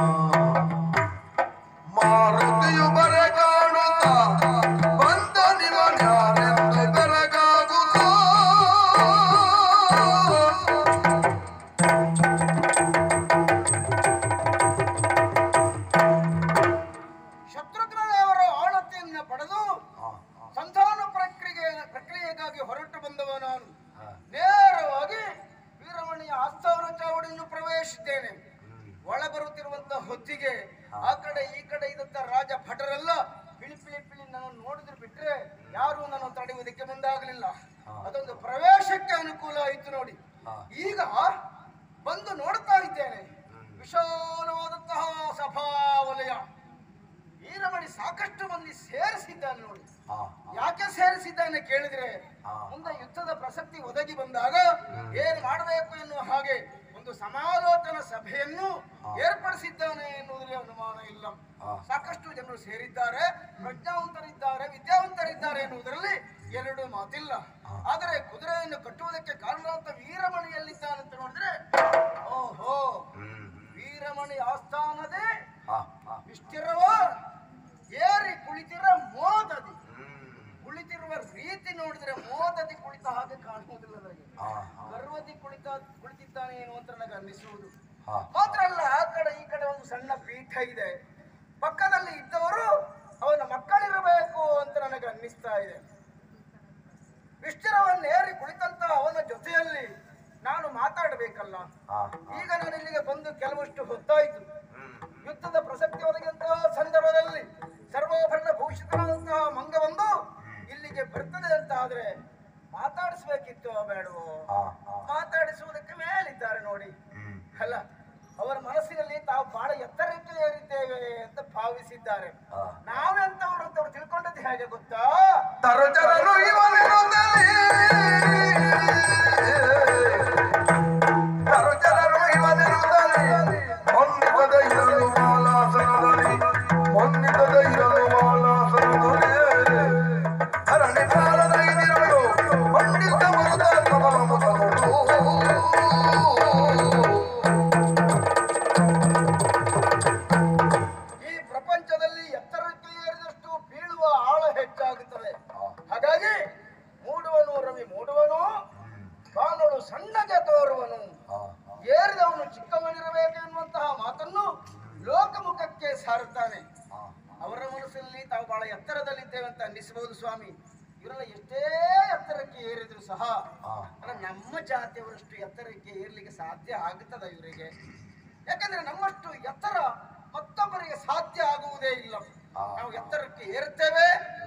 ಮಾರುತಿಯು ಬರೆ ಕಾಣುತ್ತ ಬಂದ ನಿವನ್ಯಾರೆಂದು ಬೆರಗಾಗುತ್ತ ಶತ್ರುಘ್ನದೇವರ ಆಳತೆಯನ್ನು ಪಡೆದು ಸಂಧಾನ ಪ್ರಕ್ರಿಯೆ ಪ್ರಕ್ರಿಯೆಗಾಗಿ ಹೊರಟು ಬಂದವ ನಾನು ನೇರವಾಗಿ ವೀರಮಣಿಯ ಆಸ್ಥಾನ ಚಾವಡಿಯನ್ನು ಪ್ರವೇಶಿಸಿದ್ದೇನೆ ಒಳ ಬರುತ್ತಿರುವಂತಹ ಹೊತ್ತಿಗೆ ಆ ಕಡೆ ಈ ಕಡೆ ಇದ್ದಂತ ರಾಜ ಭಟರೆಲ್ಲ ಪಿಳಿ ಪಿಳಿ ಪಿಳಿ ನಾನು ನೋಡಿದ್ರೆ ಬಿಟ್ರೆ ಯಾರು ನಾನು ತಡೆಯುವುದಕ್ಕೆ ಮುಂದಾಗಲಿಲ್ಲ ಅದೊಂದು ಪ್ರವೇಶಕ್ಕೆ ಅನುಕೂಲ ಆಯಿತು ನೋಡಿ ಈಗ ಬಂದು ನೋಡ್ತಾ ಇದ್ದೇನೆ ವಿಶಾಲವಾದಂತಹ ಸಭಾವಲಯ ವೀರಮಣಿ ಸಾಕಷ್ಟು ಮಂದಿ ಸೇರಿಸಿದ್ದಾನೆ ನೋಡಿ ಯಾಕೆ ಸೇರಿಸಿದ್ದಾನೆ ಕೇಳಿದ್ರೆ ಮುಂದೆ ಯುದ್ಧದ ಪ್ರಸಕ್ತಿ ಒದಗಿ ಬಂದಾಗ ಏನ್ ಮಾಡಬೇಕು ಎನ್ನುವ ಹಾಗೆ ಒಂದು ಸಮಾಲೋಚನಾ ಸಭೆಯನ್ನು ಏರ್ಪಡಿಸಿದ್ದಾನೆ ಎನ್ನುವುದರಲ್ಲಿ ಅನುಮಾನ ಇಲ್ಲ ಸಾಕಷ್ಟು ಜನರು ಸೇರಿದ್ದಾರೆ ಪ್ರಜ್ಞಾವಂತರಿದ್ದಾರೆ ವಿದ್ಯಾವಂತರಿದ್ದಾರೆ ಎನ್ನುವುದರಲ್ಲಿ ಎರಡು ಮಾತಿಲ್ಲ ಆದರೆ ಕುದುರೆಯನ್ನು ಕಟ್ಟುವುದಕ್ಕೆ ಕಾರಣವಂತ ವೀರಮಣಿಯಲ್ಲಿದ್ದಾನಂತ ನೋಡಿದ್ರೆ ಓಹೋ ವೀರಮಣಿ ಆಸ್ಥಾನದೇ ಇಷ್ಟಿರುವ ಏರಿ ಕುಳಿತಿರ ಮೋದದಿ ಕುಳಿತಿರುವ ರೀತಿ ನೋಡಿದ್ರೆ ಮೋದದಿ ಕುಳಿತ ಹಾಗೆ ಕಾಣುವುದಿಲ್ಲ ನನಗೆ ಗರ್ವದಿ ಕುಳಿತ ಕುಳಿತಿದ್ದಾನೆ ಏನು ಅಂತ ನನಗೆ ಅನ್ನಿಸುವುದು ಮಾತ್ರ ಅಲ್ಲ ಆ ಕಡೆ ಈ ಕಡೆ ಒಂದು ಸಣ್ಣ ಪೀಠ ಇದೆ ಪಕ್ಕದಲ್ಲಿ ಇದ್ದವರು ಅವನ ಮಕ್ಕಳಿರಬೇಕು ಅಂತ ನನಗೆ ಅನ್ನಿಸ್ತಾ ಇದೆ ವಿಷ್ಟಿರವನ್ನು ಏರಿ ಕುಳಿತಂತ ಅವನ ಜೊತೆಯಲ್ಲಿ ನಾನು ಮಾತಾಡಬೇಕಲ್ಲ ಈಗ ನಾನು ಇಲ್ಲಿಗೆ ಬಂದು ಕೆಲವಷ್ಟು ಹೊತ್ತಾಯಿತು ಯುದ್ಧದ ಪ್ರಸಕ್ತಿ ಒದಗಿದಂತಹ ಸಂದರ್ಭದಲ್ಲಿ ಸರ್ವಾಭರಣ ಭೂಷಿತನಾದಂತಹ ಮಂಗ ಒಂದು ಇಲ್ಲಿಗೆ ಬರ್ತದೆ ಅಂತ ಆದ್ರೆ ಮಾತಾಡಿಸ್ಬೇಕಿತ್ತು ಬೇಡವೋ ಮಾತಾಡಿಸುವುದಕ್ಕೆ ಮೇಲಿದ್ದಾರೆ ನೋಡಿ ಅಲ್ಲ ಅವರ ಮನಸ್ಸಿನಲ್ಲಿ ತಾವು ಬಹಳ ಎತ್ತರಕ್ಕೆ ಏರಿದ್ದೇವೆ ಅಂತ ಭಾವಿಸಿದ್ದಾರೆ ನಾವೆಂತವರು ಅಂತ ಅವ್ರು ತಿಳ್ಕೊಂಡದ್ದು ಹೇಗೆ ಗೊತ್ತಾ ತರುಜನರು ಇವನಿರುತ್ತಲೇ ತರುಜನರು ಇವನಿರುತ್ತಲೇ ಹೊಂದಿಸದ ಇರಲು ಮಾಲಾಸನದಲ್ಲಿ ಹೊಂದಿಸದ ಇರಲು ಮಾಲಾಸನದಲ್ಲಿ ಧರಣಿ ಕಾಲದ ಇದಿರಲು ಪಂಡಿತ ಮರುದಾತ್ಮನ ಮುಖಗಳು ಈ ಪ್ರಪಂಚದಲ್ಲಿ ಎತ್ತರಕ್ಕೆ ಏರಿದಷ್ಟು ಬೀಳುವ ಆಳ ಹೆಚ್ಚಾಗುತ್ತದೆ ಹಾಗಾಗಿ ಮೂಡುವನು ರವಿ ಮೂಡುವನು ಕಾನಲು ಸಣ್ಣಗೆ ತೋರುವನು ಏರಿದವನು ಚಿಕ್ಕವನಿರಬೇಕು ಎನ್ನುವಂತಹ ಮಾತನ್ನು ಲೋಕಮುಖಕ್ಕೆ ಸಾರುತ್ತಾನೆ ಅವರ ಮನಸ್ಸಲ್ಲಿ ತಾವು ಬಹಳ ಎತ್ತರದಲ್ಲಿದ್ದೇವೆ ಅಂತ ಅನ್ನಿಸಬಹುದು ಸ್ವಾಮಿ ಇವರೆಲ್ಲ ಎಷ್ಟೇ ಎತ್ತರಕ್ಕೆ ಏರಿದ್ರು ಸಹ ಅಲ್ಲ ನಮ್ಮ ಜಾತಿಯವರಷ್ಟು ಎತ್ತರಕ್ಕೆ ಏರ್ಲಿಕ್ಕೆ ಸಾಧ್ಯ ಆಗುತ್ತದ ಇವರಿಗೆ ಯಾಕಂದ್ರೆ ನಮ್ಮಷ್ಟು ಎತ್ತರ ಮತ್ತೊಬ್ಬರಿಗೆ ಸಾಧ್ಯ ಆಗುವುದೇ ಇಲ್ಲ ನಾವು ಎತ್ತರಕ್ಕೆ ಏರುತ್ತೇವೆ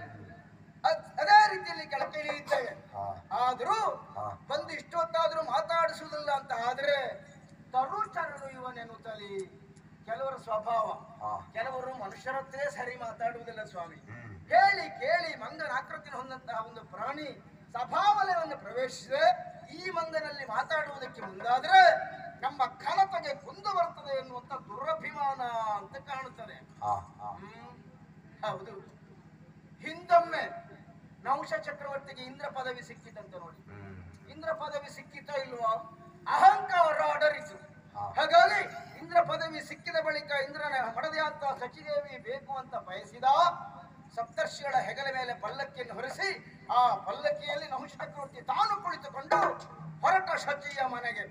ಅದ್- ಅದೇ ರೀತಿಯಲ್ಲಿ ಕೆಳಕ್ಕೆ ಇಳಿಯುತ್ತೇವೆ ಆದರೂ ಬಂದು ಇಷ್ಟೊತ್ತಾದ್ರೂ ಮಾತಾಡಿಸುವುದಿಲ್ಲ ಅಂತ ಆದ್ರೆ ತರುಚರನು ಇವನೆನ್ನುತ್ತಲಿ ಕೆಲವರ ಸ್ವಭಾವ ಕೆಲವರು ಮನುಷ್ಯರ ಹತ್ರೇ ಸರಿ ಮಾತಾಡುವುದಿಲ್ಲ ಸ್ವಾಮಿ ಕೇಳಿ ಕೇಳಿ ಮಂಗನ ಆಕೃತಿನ ಹೊಂದಂತಹ ಒಂದು ಪ್ರಾಣಿ ಸಭಾವಲಯವನ್ನು ಪ್ರವೇಶಿಸಿದ್ರೆ ಈ ಮಂಗನಲ್ಲಿ ಮಾತಾಡುವುದಕ್ಕೆ ಮುಂದಾದ್ರೆ ನಮ್ಮ ಘನತೆಗೆ ಕುಂದು ಬರ್ತದೆ ಎನ್ನುವಂತ ದುರಭಿಮಾನ ಅಂತ ಕಾಣುತ್ತದೆ ಹ್ಮ್. ಹೌದು ಹಿಂದೊಮ್ಮೆ ನಹುಷ ಚಕ್ರವರ್ತಿಗೆ ಇಂದ್ರ ಪದವಿ ಸಿಕ್ಕಿತಂತೆ ನೋಡಿ ಇಂದ್ರ ಪದವಿ ಸಿಕ್ಕಿತೋ ಇಲ್ವೋ ಅಹಂಕಾರ ಅಡರಿತು ಹಾಗಾಗಿ ಇಂದ್ರ ಪದವಿ ಸಿಕ್ಕಿದ ಬಳಿಕ ಇಂದ್ರನ ಮಡದೆಯಾದ ಸಚಿದೇವಿ ಬೇಕು ಅಂತ ಬಯಸಿದ ಸಪ್ತರ್ಷಿಗಳ ಹೆಗಲ ಮೇಲೆ ಪಲ್ಲಕ್ಕಿಯನ್ನು ಹೊರಿಸಿ ಆ ಪಲ್ಲಕ್ಕಿಯಲ್ಲಿ ನಹುಷ ಚಕ್ರವರ್ತಿ ತಾನು ಕುಳಿತುಕೊಂಡು ಹೊರಟ ಶಚಿಯ ಮನೆಗೆ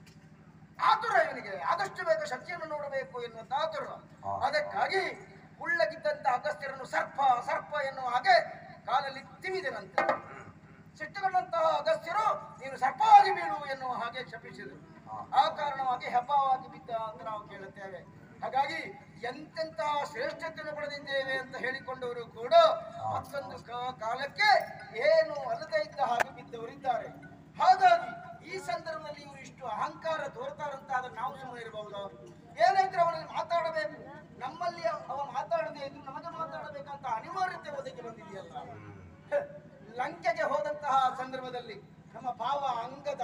ಆತುರ ಇವನಿಗೆ ಆದಷ್ಟು ಬೇಗ ಶಚಿಯನ್ನು ನೋಡಬೇಕು ಎನ್ನುವಂತ ಆತುರ ಅದಕ್ಕಾಗಿ ಉಳ್ಳಗಿದ್ದಂತ ಅಗಸ್ತ್ಯರನ್ನು ಸರ್ಪ ಸರ್ಪ ಎನ್ನುವ ಹಾಗೆ ಕಾಲಲ್ಲಿ ತಿವಿದನಂತೆ ಸಿಟ್ಟುಗೊಂಡಂತಹ ಅಗಸ್ತ್ಯರು ನೀನು ಸರ್ಪವಾಗಿ ಬೀಳು ಎನ್ನುವ ಹಾಗೆ ಶಪಿಸಿದರು ಆ ಕಾರಣವಾಗಿ ಹೆಬ್ಬವಾಗಿ ಬಿದ್ದ ಅಂತ ನಾವು ಕೇಳುತ್ತೇವೆ ಹಾಗಾಗಿ ಎಂತೆಂತಹ ಶ್ರೇಷ್ಠತೆಯನ್ನು ಪಡೆದಿದ್ದೇವೆ ಅಂತ ಹೇಳಿಕೊಂಡವರು ಕೂಡ ಮತ್ತೊಂದು ಕಾ- ಕಾಲಕ್ಕೆ ಏನು ಅಲ್ಲದೆ ಇದ್ದ ಹಾಗೆ ಬಿದ್ದವರಿದ್ದಾರೆ ಹಾಗಾಗಿ ಈ ಸಂದರ್ಭದಲ್ಲಿ ಇವರು ಇಷ್ಟು ಅಹಂಕಾರ ತೋರ್ತಾರಂತ ಆದ್ರೆ ನಾವು ಸುಮ್ಮನೆ ಇರಬಹುದು ಏನಾದ್ರೆ ಅವನಲ್ಲಿ ಮಾತಾಡಬೇಕು ನಮ್ಮಲ್ಲಿ ಅವ ಮಾತಾಡದೆ ಇದ್ದು ನಮಗೆ ಮಾತಾಡಬೇಕಂತ ಅನಿವಾರ್ಯತೆ ಒದಗಿ ಬಂದಿದೆಯಲ್ಲ ಹ, ಲಂಕೆಗೆ ಹೋದಂತಹ ಸಂದರ್ಭದಲ್ಲಿ ನಮ್ಮ ಭಾವ ಅಂಗದ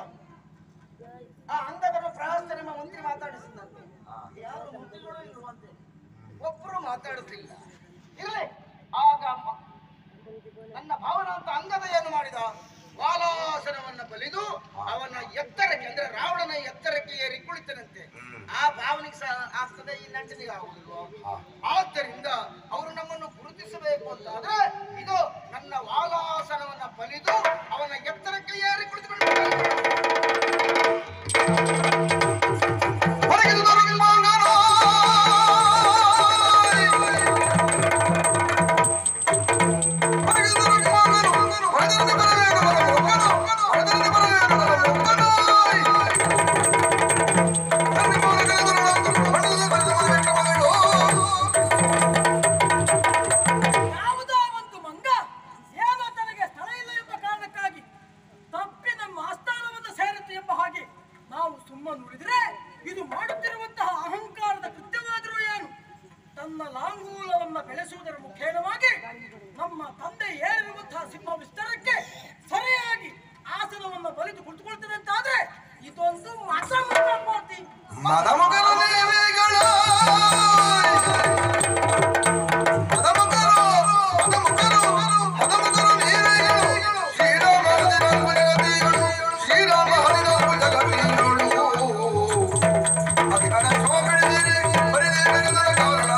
ಆ ಅಂಗದನ್ನು ಪ್ರಹಸ್ತ ನಮ್ಮ ಮಂತ್ರಿ ಮಾತಾಡಿಸಿದಂತೆ ಯಾರು ಮಂತ್ರಿಗಳು ಇರುವಂತೆ ಒಬ್ಬರು ಮಾತಾಡುತ್ತಿಲ್ಲ ಇರಲಿ ಆಗ ಮ- ನನ್ನ ಭಾವನ ಅಂತ ಅಂಗದ ಏನು ಮಾಡಿದ ವಾಲಾಸನವನ್ನ ಬಲಿದು ಅವನ ಎತ್ತರಕ್ಕೆ ಅಂದ್ರೆ ರಾವಣನ ಎತ್ತರಕ್ಕೆ ಏರಿ ಕುಳಿತನಂತೆ ಆ ಭಾವನೆಗೆ ಸಹ ಆಗ್ತದೆ ಈ ನಂಟನಿಗೆ ಆಗುದಿಲ್ವೋ ಆದ್ದರಿಂದ ಅವರು ನಮ್ಮನ್ನು ಗುರುತಿಸಬೇಕು ಅಂತಾದ್ರೆ ಇದು ನನ್ನ ವಾಲಾಸನವನ್ನ ಬಲಿದು ಅವನ ಎತ್ತರಕ್ಕೆ ಏರಿ ಕುಳಿತುಕೊಂಡು ಯಾವುದೋ ಒಂದು ಮಂಗ ಏನೋ ತನಗೆ ಸ್ಥಳ ಇಲ್ಲ ಎಂಬ ಕಾರಣಕ್ಕಾಗಿ ತಪ್ಪಿ ನಮ್ಮ ಆಸ್ಥಾನವನ್ನು ಸೇರಿತು ಎಂಬ ಹಾಗೆ ನಾವು ಸುಮ್ಮನೆ ಉಳಿದ್ರೆ ಇದು ಮಾಡುತ್ತಿರುವಂತಹ ಅಹಂಕಾರದ ಕೃತ್ಯವಾದರೂ ಏನು ತನ್ನ ಲಾಂಗೂಲವನ್ನ ಬೆಳೆಸುವುದರ ಮುಖೇನವಾಗಿ ನಮ್ಮ ತಂದೆ ಏರಿರುವಂತಹ ಸಿಂಹ ವಿಸ್ತಾರಕ್ಕೆ ಸರಿಯಾಗಿ ಆಸನವನ್ನು ಬಲಿದು ಕುಳಿತುಕೊಳ್ತದೆ ಅಂತಾದ್ರೆ ಇದೊಂದು ಮತ ಮೂರ್ತಿ ಮದಮಗನ ನೇಮಿಗಳು ಮದಮಗರು ಮದಮಗರು ಮದಮಗರು ನೇಮಿಗಳು ಶ್ರೀರಾಮ ಹರಿನಾಮ ಜಗತಿಗಳು ಶ್ರೀರಾಮ ಹರಿನಾಮ ಜಗತಿಗಳು ಅಧಿಕಾರ ಶೋಭೆಳೆದಿರಿ ಪರಿದೇವರ ಕಾರಣ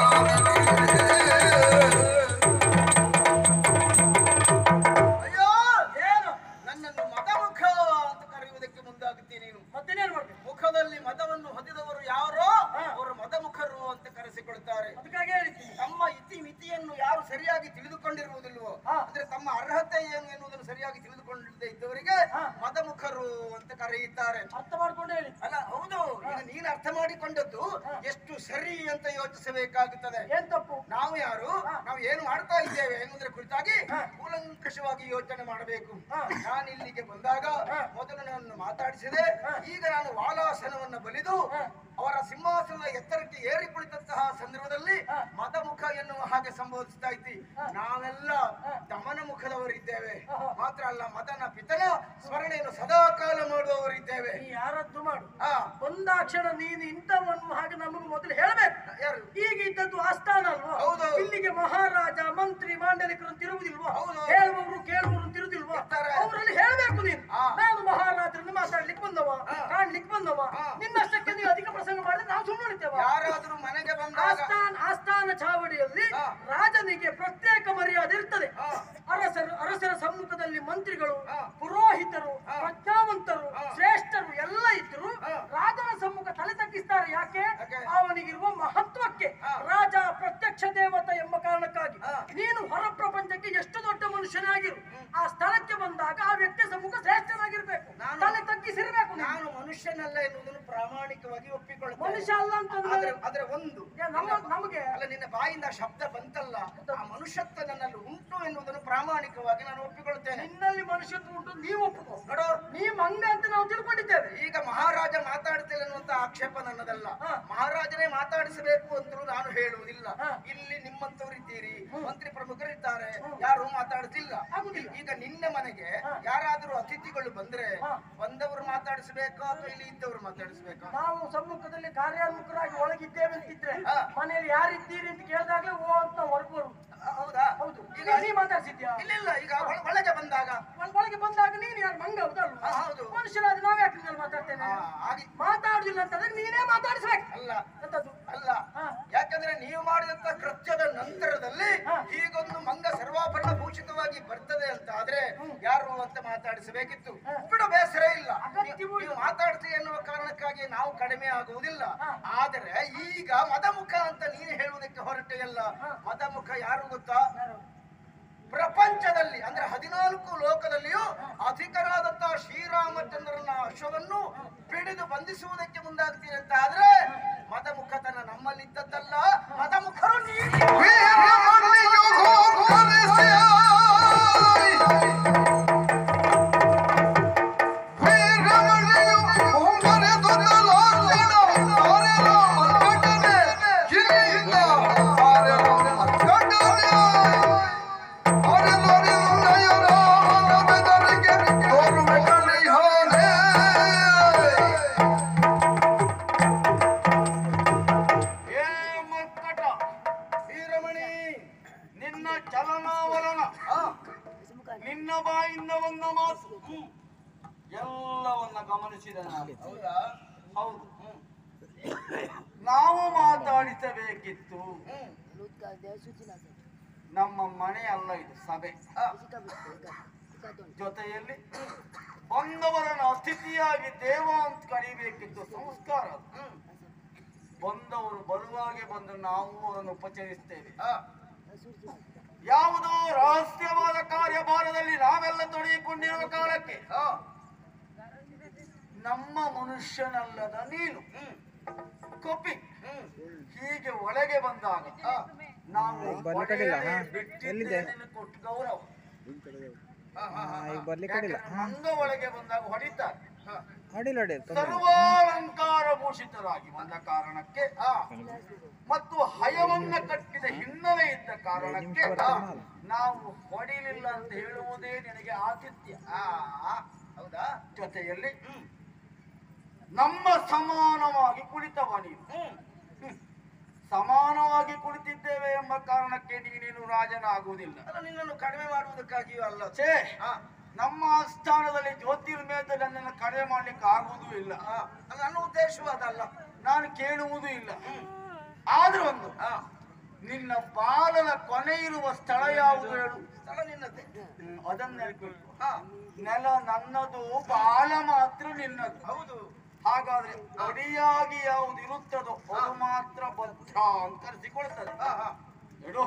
ಅಯ್ಯೋ ಏನು ನನ್ನನ್ನು ಮದಮುಖ ಅಂತ ಕರೆಯುವುದಕ್ಕೆ ಮುಂದಾಗುತ್ತೀನಿ ನೀನು ಮತ್ತೇನೇನು ಮಾಡ್ಬೇಕು ಮುಖದಲ್ಲಿ ಮದವನ್ನು ಹೊಂದಿದವರು ಯಾರೋ ಹಾ. ಅವರು ಮದಮುಖರು ಅಂತ ಕರೆಸಿಕೊಳ್ತಾರೆ ಅದಕ್ಕಾಗಿ ಹೇಳಿದ್ದೀನಿ ತಮ್ಮ ಇತಿ ಮಿತಿಯನ್ನು ಯಾರು ಸರಿಯಾಗಿ ತಿಳಿದುಕೊಂಡಿರುವುದಿಲ್ವೋ ಹಾ. ಅಂದ್ರೆ ತಮ್ಮ ಅರ್ಹತೆ ಏನು ಎನ್ನುವುದನ್ನು ಸರಿಯಾಗಿ ತಿಳಿದುಕೊಳ್ಳದೆ ಇದ್ದವರಿಗೆ ಹಾ. ಮದಮುಖರು ಅಂತ ಕರೆಯುತ್ತಾರೆ ಅರ್ಥ ಮಾಡ್ಕೊಂಡು ಹೇಳಿ ಅಲ್ಲ ಹೌದು ಈಗ ನೀನು ಅರ್ಥ ಮಾಡಿಕೊಂಡದ್ದು ಎಷ್ಟು ಸರಿ ಅಂತ ಯೋಚಿಸಬೇಕಾಗುತ್ತದೆ ಏನ್ ತಪ್ಪು ನಾವು ಯಾರು ಹಾ. ನಾವು ಏನು ಮಾಡ್ತಾ ಇದ್ದೇವೆ ಎನ್ನುವುದರ ಕುರಿತಾಗಿ ಹಾ. ಕೂಲಂಕಷವಾಗಿ ಯೋಚನೆ ಮಾಡಬೇಕು ಹಾ. ನಾನು ಇಲ್ಲಿಗೆ ಬಂದಾಗ ಹಾ. ಮೊದಲು ನನ್ನನ್ನು ಮಾತಾಡಿಸಿದೆ ಹಾ. ಈಗ ನಾನು ವಾಲಾಸನವನ್ನ ಬಲಿದು ಹಾ. ಅವರ ಸಿಂಹಾಸನದ ಎತ್ತರಕ್ಕೆ ಏರಿ ಕುಳಿತಂತಹ ಸಂದರ್ಭದಲ್ಲಿ ಹಾ. ಮದಮುಖ ಎನ್ನುವ ಹಾಗೆ ಸಂಬೋಧಿಸ್ತಾ ಇದ್ದಿ ಹಾ. ನಾವೆಲ್ಲ ಹಾ. ದಮನ ಮುಖದವರಿದ್ದೇವೆ ಹಾ, ಹಾ. ಮಾತ್ರ ಅಲ್ಲ ಮದನ ಪಿತನ ಸ್ಮರಣೆಯನ್ನು ಸದಾ ಕಾಲ ಮಾಡುವವರಿದ್ದೇವೆ ನೀ ಯಾರದ್ದು ಮಾಡು ಹಾ ಒಂದಾಕ್ಷಣ ನೀನು ಇಂಥವನ್ನು ಹಾಗೆ ನಮಗೆ ಮೊದಲು ಹೇಳಬೇಕು ಯಾರು ಈಗ ಇದ್ದದ್ದು ಆಸ್ಥಾನ ಅಲ್ವಾ ಹೌದು. ಇಲ್ಲಿಗೆ ಮಹಾರಾಜ ಮಂತ್ರಿ ಮಾಂಡಲಿಕರು ತಿರುವುದಿಲ್ವಾ ಹೌದು. ಹೇಳುವವರು ಕೇಳುವವರು ತಿರುವುದಿಲ್ವಾ ಇರ್ತಾರೆ. ಅವರಲ್ಲಿ ಹೇಳಬೇಕು ನೀನು ಹಾ. ನಾನು ಮಹಾರಾಜರನ್ನು ಮಾತಾಡ್ಲಿಕ್ಕೆ ಬಂದವ ಹಾ. ಕಾಣ್ಲಿಕ್ಕೆ ಬಂದವ ಹಾ. ನಿನ್ನಷ್ಟಕ್ಕೆ ನೀವು ಅಧಿಕ ಪ್ರಸಂಗ ಮಾಡಿದ್ರೆ ನಾವು ಸುಮ್ಮನೆ ಉಳಿತೇವ ಯಾರಾದ್ರೂ ಮನೆಗೆ ಬಂದಾಗ ಆಸ್ಥಾನ ಆಸ್ಥಾನ ಚಾವಡಿಯಲ್ಲಿ ಹಾ. ರಾಜನಿಗೆ ಪ್ರತ್ಯೇಕ ಮರ್ಯಾದೆ ಇರ್ತದೆ ಹಾ. ಅರಸರು ಅರಸರ ಸಮ್ಮುಖದಲ್ಲಿ ಮಂತ್ರಿಗಳು ಹಾ. ಪುರೋಹಿತರು ಹಾ. ಪ್ರಜ್ಞಾವಂತರು ಹಾ. ಶ್ರೇಷ್ಠರು ಎಲ್ಲ ಇದ್ರು ಹಾ. ರಾಜನ ಸಮ್ಮುಖ ತಲೆ ತಗ್ಗಿಸ್ತಾರೆ ಯಾಕೆ ಯಾಕೆ? ಅವನಿಗಿರುವ ಮಹತ್ವಕ್ಕೆ ಹಾ. ರಾಜ ಪ್ರತ್ಯಕ್ಷ ದೇವತ ಎಂಬ ಕಾರಣಕ್ಕಾಗಿ ಹಾ. ನೀನು ಹೊರ ಪ್ರಪಂಚಕ್ಕೆ ಎಷ್ಟು ದೊಡ್ಡ ಮನುಷ್ಯನಾಗಿರು ಆ ಸ್ಥಳಕ್ಕೆ ಬಂದಾಗ ಆ ವ್ಯಕ್ತಿಯ ಸಮ್ಮುಖ ಶ್ರೇಷ್ಠನಾಗಿರ್ಬೇಕು ನಾನು- ತಲೆ ತಗ್ಗಿಸಿರ್ಬೇಕು ನೀನು. ನಾನು ಮನುಷ್ಯನಲ್ಲ ಎನ್ನುವುದನ್ನು ಪ್ರಾಮಾಣಿಕವಾಗಿ ಒಪ್ಪಿಕೊಳ್ಳುತ್ತೇನೆ ಮನುಷ್ಯ ಅಲ್ಲ ಅಂತಂದ್ರೆ ಆದ್ರೆ ಆದ್ರೆ ಒಂದು ಏ, ನಮ್ಮ- ನಮಗೆ ಅಲ್ಲ ನಿನ್ನ ಬಾಯಿಂದ ಶಬ್ದ ಬಂತಲ್ಲ ಆ ಮನುಷ್ಯತ್ವ ನನ್ನಲ್ಲಿ ಉಂಟು ಎನ್ನುವುದನ್ನು ಪ್ರಾಮಾಣಿಕವಾಗಿ ನಾನು ಒಪ್ಪಿಕೊಳ್ಳುತ್ತೇನೆ ನಿನ್ನಲ್ಲಿ ಮನುಷ್ಯತ್ವ ಉಂಟು ನೀವು ಒಪ್ಪಿಕೋ ನೋಡು ನೀ ಮಂಗ ಅಂತ ನಾವು ತಿಳ್ಕೊಂಡಿದ್ದೇವೆ ಈಗ ಮಹಾರಾಜ ಮಾತಾಡ್ತಿಲ್ಲ ಅನ್ನುವಂತ ಆಕ್ಷೇಪ ನನ್ನದಲ್ಲ ಹಾ. ಮಹಾರಾಜನೇ ಮಾತಾಡಿಸಬೇಕು ಅಂತಲೂ ನಾನು ಹೇಳುವುದಿಲ್ಲ ಹಾ. ಇಲ್ಲಿ ನಿಮ್ಮಂತವರಿದ್ದೀರಿ ಹ್ಮ್. ಮಂತ್ರಿ ಪ್ರಮುಖರಿದ್ದಾರೆ ಹ್ಮ್. ಯಾರು ಮಾತಾಡ್ತಿಲ್ಲ ಆಗುದಿಲ್ಲ. ಈಗ ನಿನ್ನ ಮನೆಗೆ ಹಾ. ಯಾರಾದರೂ ಅತಿಥಿಗಳು ಬಂದ್ರೆ ಹಾ. ಬಂದವರು ಮಾತಾಡಿಸ್ಬೇಕಾ ಅಥವಾ ಇಲ್ಲಿ ಇದ್ದವರು ಮಾತಾಡಿಸ್ಬೇಕಾ ನಾವು ಸಮ್ಮುಖದಲ್ಲಿ ಕಾರ್ಯೋನ್ಮುಖರಾಗಿ ಒಳಗಿದ್ದೇವೆ ಅಂತಿದ್ರೆ ಹಾ. ಮನೆಯಲ್ಲಿ ಯಾರಿದ್ದೀರಿ ಅಂತ ಕೇಳಿದಾಗಲೇ ಓ ಅಂತ ನಾವು ಹೊರಗೆ ಬರು ಆ, ಹೌದಾ ಹೌದು ಈಗ ಈಗ ನೀ ಮಾತಾಡ್ಸಿದ್ಯಾ ಇಲ್ಲ ಇಲ್ಲ ಈಗ ಒಳ- ಒಳಗೆ ಬಂದಾಗ ಒಳ- ಒಳಗೆ ಬಂದಾಗ ನೀನು ಯಾರು ಮಂಗ ಹೌದಲ್ವಾ ಹಾ, ಹೌದು. ಮನುಷ್ಯರಾದ ನಾವ್ ಯಾಕೆ ನಿನ್ನಲ್ಲಿ ಮಾತಾಡ್ತೇನೆ ಆ, ಹಾಗೆ ಮಾತಾಡುದಿಲ್ಲ ಅಂತಂದ್ರೆ ನೀನೇ ಮಾತಾಡಿಸ್ಬೇಕು ಅಲ್ಲ ಎಂತದ್ದು ಅಲ್ಲ ಹಾ. ಯಾಕಂದ್ರೆ ನೀವು ಮಾಡಿದಂತ ಕೃತ್ಯದ ನಂತರದಲ್ಲಿ ಹಾ. ಹೀಗೊಂದು ಮಂಗ ಸರ್ವಾಭರಣ ಭೂಷಿತವಾಗಿ ಬರ್ತದೆ ಅಂತ ಆದ್ರೆ ಯಾರು ಅಂತ ಮಾತಾಡಿಸಬೇಕಿತ್ತು ಹಾ. ಬಿಡು ಬೇಸರ ಇಲ್ಲ ಅಗತ್ಯವೂ ನೀವು ಮಾತಾಡ್ತೀವಿ ಎನ್ನುವ ಕಾರಣಕ್ಕಾಗಿ ನಾವು ಕಡಿಮೆ ಆಗುವುದಿಲ್ಲ ಹಾ. ಆದರೆ ಈಗ ಮದಮುಖ ಅಂತ ನೀನು ಹೇಳುವುದಕ್ಕೆ ಹೊರಟೆಯಲ್ಲ ಹಾ. ಮದಮುಖ ಯಾರು ಗೊತ್ತಾ ಯಾರು? ಪ್ರಪಂಚದಲ್ಲಿ ಅಂದ್ರೆ ಹದಿನಾಲ್ಕು ಲೋಕದಲ್ಲಿಯೂ ಅಧಿಕರಾದಂತಹ ಶ್ರೀರಾಮಚಂದ್ರನ ಅಶ್ವವನ್ನು ಹಿಡಿದು ಬಂಧಿಸುವುದಕ್ಕೆ ಮುಂದಾಗ್ತೀರಿ ಅಂತ ಆದ್ರೆ ಮದಮುಖತನ ನಮ್ಮಲ್ಲಿದ್ದದ್ದಲ್ಲ ಮದಮುಖರು ನೀವು ಏ ಮರ್ಕಟ ನನ್ನ ಮಾತು ಎಲ್ಲವನ್ನ ಗಮನಿಸಿದ ನಾನು ಹೌದಾ ಹೌದು ನಾವು ಮಾತಾಡಿಸಬೇಕಿತ್ತು ಹ್ಮ್ ನಮ್ಮ ಮನೆ ಅಲ್ಲ ಇದು ಸಭೆ ಆ, ಜೊತೆಯಲ್ಲಿ ಬಂದವರನ್ನು ಅತಿಥಿಯಾಗಿ ದೇವ ಅಂತ ಕರೀಬೇಕಿತ್ತು ಸಂಸ್ಕಾರ ಅದು. ಹ್ಮ್ ಬಂದವರು ಬರುವಾಗೆ ಬಂದು ನಾವು ಅವರನ್ನು ಉಪಚರಿಸ್ತೇವೆ ಆ, ಯಾವುದೋ ರಹಸ್ಯವಾದ ಕಾರ್ಯಭಾರದಲ್ಲಿ ನಾವೆಲ್ಲ ತೊಡಗಿಕೊಂಡಿರುವ ಕಾಲಕ್ಕೆ ಆ, ನಮ್ಮ ಮನುಷ್ಯನಲ್ಲದ ನೀನು ಹ್ಮ್ ಕಪಿ ಹ್ಮ್ ಹೀಗೆ ಒಳಗೆ ಬಂದಾಗ ಆ, ನಾವು ಬರ್ಲಿಕ್ಕಿಲ್ಲ, ಹಾ? ಬಿಟ್ಟಿದ್ದೇ ಎಲ್ಲಿದೆ? ನಿನಗೆ ಕೊಟ್ಟು ಗೌರವ ಆ, ಆ, ಆ, ಈಗ ಬರ್ಲಿಕ್ಕೆ ಅಡಿಲ್ಲ ಯಾಕಂದ್ರೆ ಮಂಗ ಒಳಗೆ ಬಂದಾಗ ಹೊಡಿತಾರೆ ಆ, ಅಡಿಲ್ಲ ಅಡಿಲ್ಲ ತೊಂದ್ರೆ ಇಲ್ಲ. ಸರ್ವಾಲಂಕಾರ ಭೂಷಿತರಾಗಿ ಬಂದ ಕಾರಣಕ್ಕೆ ಆ, ಮತ್ತು ಹಯವನ್ನ ಕಟ್ಟಿದ ಹಿನ್ನೆಲೆ ಇದ್ದ ಕಾರಣಕ್ಕೆ ನಿಮಿಷ ಆ, ನಾವು ಹೊಡಿಲಿಲ್ಲ ಅಂತ ಹೇಳುವುದೇ ನಿನಗೆ ಆತಿಥ್ಯ ಆ, ಆ, ಹೌದಾ ಜೊತೆಯಲ್ಲಿ ನಮ್ಮ ಸಮಾನವಾಗಿ ಕುಳಿತವ ನೀನು ಹ್ಮ್ ಹ್ಮ್. ಸಮಾನವಾಗಿ ಕುಳಿತಿದ್ದೇವೆ ಎಂಬ ಕಾರಣಕ್ಕೆ ನೀನೇನು ರಾಜನಾಗುವುದಿಲ್ಲ ಅಲ್ಲ ನಿನ್ನನ್ನು ಕಡಿಮೆ ಮಾಡುವುದಕ್ಕಾಗಿಯೂ ಅಲ್ಲ ಛೇ ಆ, ನಮ್ಮ ಆಸ್ಥಾನದಲ್ಲಿ ಜ್ಯೋತಿರ್ಮೇಧ ನನ್ನನ್ನು ಕಡಿಮೆ ಮಾಡ್ಲಿಕ್ಕೆ ಆಗುವುದೂ ಇಲ್ಲ ಆ, ಅದು ನನ್ನ ಉದ್ದೇಶವೂ ಅದಲ್ಲ ನಾನು ಕೇಳುವುದೂ ಇಲ್ಲ ಆದ್ರೂ ಒಂದು ಆ, ನಿನ್ನ ಬಾಲನ ಕೊನೆ ಇರುವ ಸ್ಥಳ ಯಾವುದು ಹೇಳು ಸ್ಥಳ ನಿನ್ನದೇ ಹ್ಮ್, ಅದನ್ನ ನೆನಪಿಟ್ಟು ಆ, ನೆಲ ನನ್ನದು ಬಾಲ ಮಾತ್ರ ನಿನ್ನದು ಹೌದು ಹಾಗಾದ್ರೆ ಅಡಿಯಾಗಿ ಯಾವುದು ಇರುತ್ತದೋ ಅದು ಮಾತ್ರ ಭದ್ರ ಅಂತ ಕರೆಸಿಕೊಳ್ತದೆ ಆ, ಆ, ನೋಡು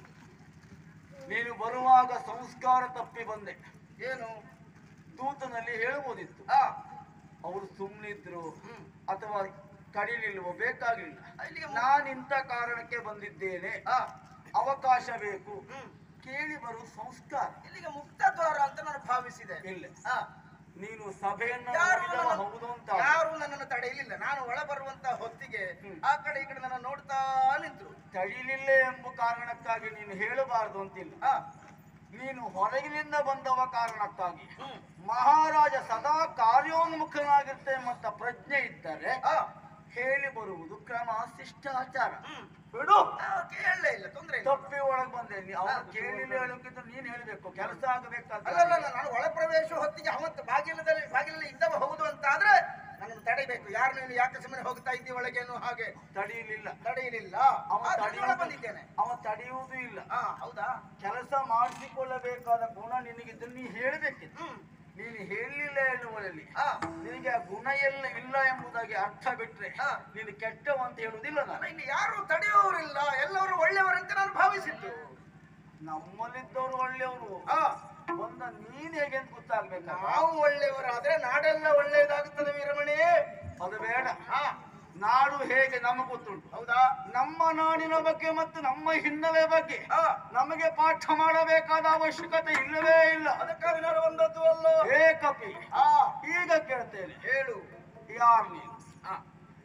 ನೀನು ಬರುವಾಗ ಸಂಸ್ಕಾರ ತಪ್ಪಿ ಬಂದೆ ಏನು ದೂತನಲ್ಲಿ ಹೇಳ್ಬೋದಿತ್ತು ಆ, ಅವರು ಸುಮ್ಮನಿದ್ರು ಹ್ಮ್. ಅಥವಾ ಕಡಿಲಿಲ್ವೋ ಬೇಕಾಗಿಲ್ಲ ಇಲ್ಲಿಗೆ ಮು- ನಾನಿಂತ ಕಾರಣಕ್ಕೆ ಬಂದಿದ್ದೇನೆ ಆ, ಅವಕಾಶ ಬೇಕು ಹ್ಮ್. ಕೇಳಿ ಬರುವ ಸಂಸ್ಕಾರ ಇಲ್ಲಿಗೆ ಮುಕ್ತ ದ್ವಾರ ಅಂತ ನಾನು ಭಾವಿಸಿದೆ ಇಲ್ಲ ಆ, ನೀನು ಸಭೆಯನ್ನು ಯಾರು ನೋಡಿದವ ನನ್ನನ್ನು- ಹೌದು ಅಂತ ಯಾರು ನನ್ನನ್ನು ತಡೆಯಲಿಲ್ಲ ನಾನು ಒಳ ಬರುವಂತ ಹೊತ್ತಿಗೆ ಹ್ಮ್. ಆ ಕಡೆ ಈ ಕಡೆ ನನ್ನ ನೋಡ್ತಾ ನಿಂತ್ರು ತಡಿಲಿಲ್ಲ ಎಂಬ ಕಾರಣಕ್ಕಾಗಿ ನೀನು ಹೇಳಬಾರದು ಅಂತಿಲ್ಲ ಆ, ನೀನು ಹೊರಗಿನಿಂದ ಬಂದವ ಕಾರಣಕ್ಕಾಗಿ ಹ್ಮ್. ಮಹಾರಾಜ ಸದಾ ಕಾರ್ಯೋನ್ಮುಖನಾಗಿರ್ತೆ ಎಂಬಂತ ಪ್ರಜ್ಞೆ ಇದ್ದರೆ ಆ, ಹೇಳಿ ಬರುವುದು ಕ್ರಮ ಶಿಷ್ಟಾಚಾರ ಹ್ಮ್. ಬಿಡು ಆ, ಕೇಳಲೇ ಇಲ್ಲ ತೊಂದ್ರೆ ಇಲ್ಲ ತಪ್ಪಿ ಒಳಗ್ ಬಂದೆ ನೀ ಅವನು ಕೇಳಿಲ್ಲ ಹೇಳೋಕ್ಕಿಂತ ನೀನ್ ಹೇಳ್ಬೇಕು ಕೆಲಸ ಆಗಬೇಕಾದ ಅಲ್ಲ ಅಲ್ಲ ಅಲ್ಲ, ನಾನು ಒಳ ಪ್ರವೇಶ ಹೊತ್ತಿಗೆ ಅವತ್ತು ಬಾಗಿಲದಲ್ಲಿ ಬಾಗಿಲಲ್ಲಿ ಇದ್ದವ ಹೌದು ಅಂತ ಆದ್ರೆ ನನ್ನನ್ನು ತಡೆಯಬೇಕು ಯಾರು ನೀನು ಯಾಕೆ ಸುಮ್ಮನೆ ಹೋಗ್ತಾ ಇದ್ದೀವಿ ಒಳಗೇನು ಹಾಗೆ ತಡೆಯಲಿಲ್ಲ ತಡೆಯಲಿಲ್ಲ ಅವ ಆದ್ರೆ ಒಳ ತಡೆಯುವುದು ಬಂದಿದ್ದೇನೆ ಅವ ತಡೆಯುವುದೂ ಇಲ್ಲ ಹಾ ಹೌದಾ ಕೆಲಸ ಮಾಡಿಸಿಕೊಳ್ಳಬೇಕಾದ ಗುಣ ನಿನಗಿದ್ದು ನೀ ಹೇಳಬೇಕಿತ್ತು ಹ್ಮ್ ನೀನು ಹೇಳಲಿಲ್ಲ ಎನ್ನುವಲ್ಲಿ ಹಾ ನಿನಗೆ ಆ ಗುಣ ಎಲ್ಲ ಇಲ್ಲ ಎಂಬುದಾಗಿ ಅರ್ಥ ಬಿಟ್ರೆ ಹಾ. ನೀನು ಕೆಟ್ಟವ ಅಂತ ಹೇಳುವುದಿಲ್ಲ ಅಲ್ಲ, ನಾನು ಇಲ್ಲಿ ಯಾರು ತಡೆಯುವವರಿಲ್ಲ ಎಲ್ಲರೂ ಒಳ್ಳೆಯವರಂತ ನಾನು ಭಾವಿಸಿದ್ದು ನಮ್ಮಲ್ಲಿದ್ದವರು ಒಳ್ಳೆಯವರು ಹಾ ಬಂದ ನೀನ್ ಹೇಗೆ ಅಂತ ಗೊತ್ತಾಗ್ಬೇಕಲ್ಲ ನಾವು ಒಳ್ಳೆಯವರಾದ್ರೆ ನಾಡೆಲ್ಲ ಒಳ್ಳೆಯದಾಗುತ್ತದೆ ವೀರಮಣಿ ಅದು ಬೇಡ ಹಾ ನಾಡು ಹೇಗೆ ನಮಗೆ ಗೊತ್ತುಂಟು ಹೌದಾ ನಮ್ಮ ನಾಡಿನ ಬಗ್ಗೆ ಮತ್ತು ನಮ್ಮ ಹಿನ್ನೆಲೆ ಬಗ್ಗೆ ಹಾ ನಮಗೆ ಪಾಠ ಮಾಡಬೇಕಾದ ಅವಶ್ಯಕತೆ ಇಲ್ಲವೇ ಇಲ್ಲ ಅದಕ್ಕಾಗಿ ನಾನು ಬಂದದ್ದು ಅಲ್ಲೋ ಏ ಕಪಿ ಹಾ ಈಗ ಕೇಳ್ತೇನೆ ಹೇಳು ಯಾರು ನೀನು ಹಾ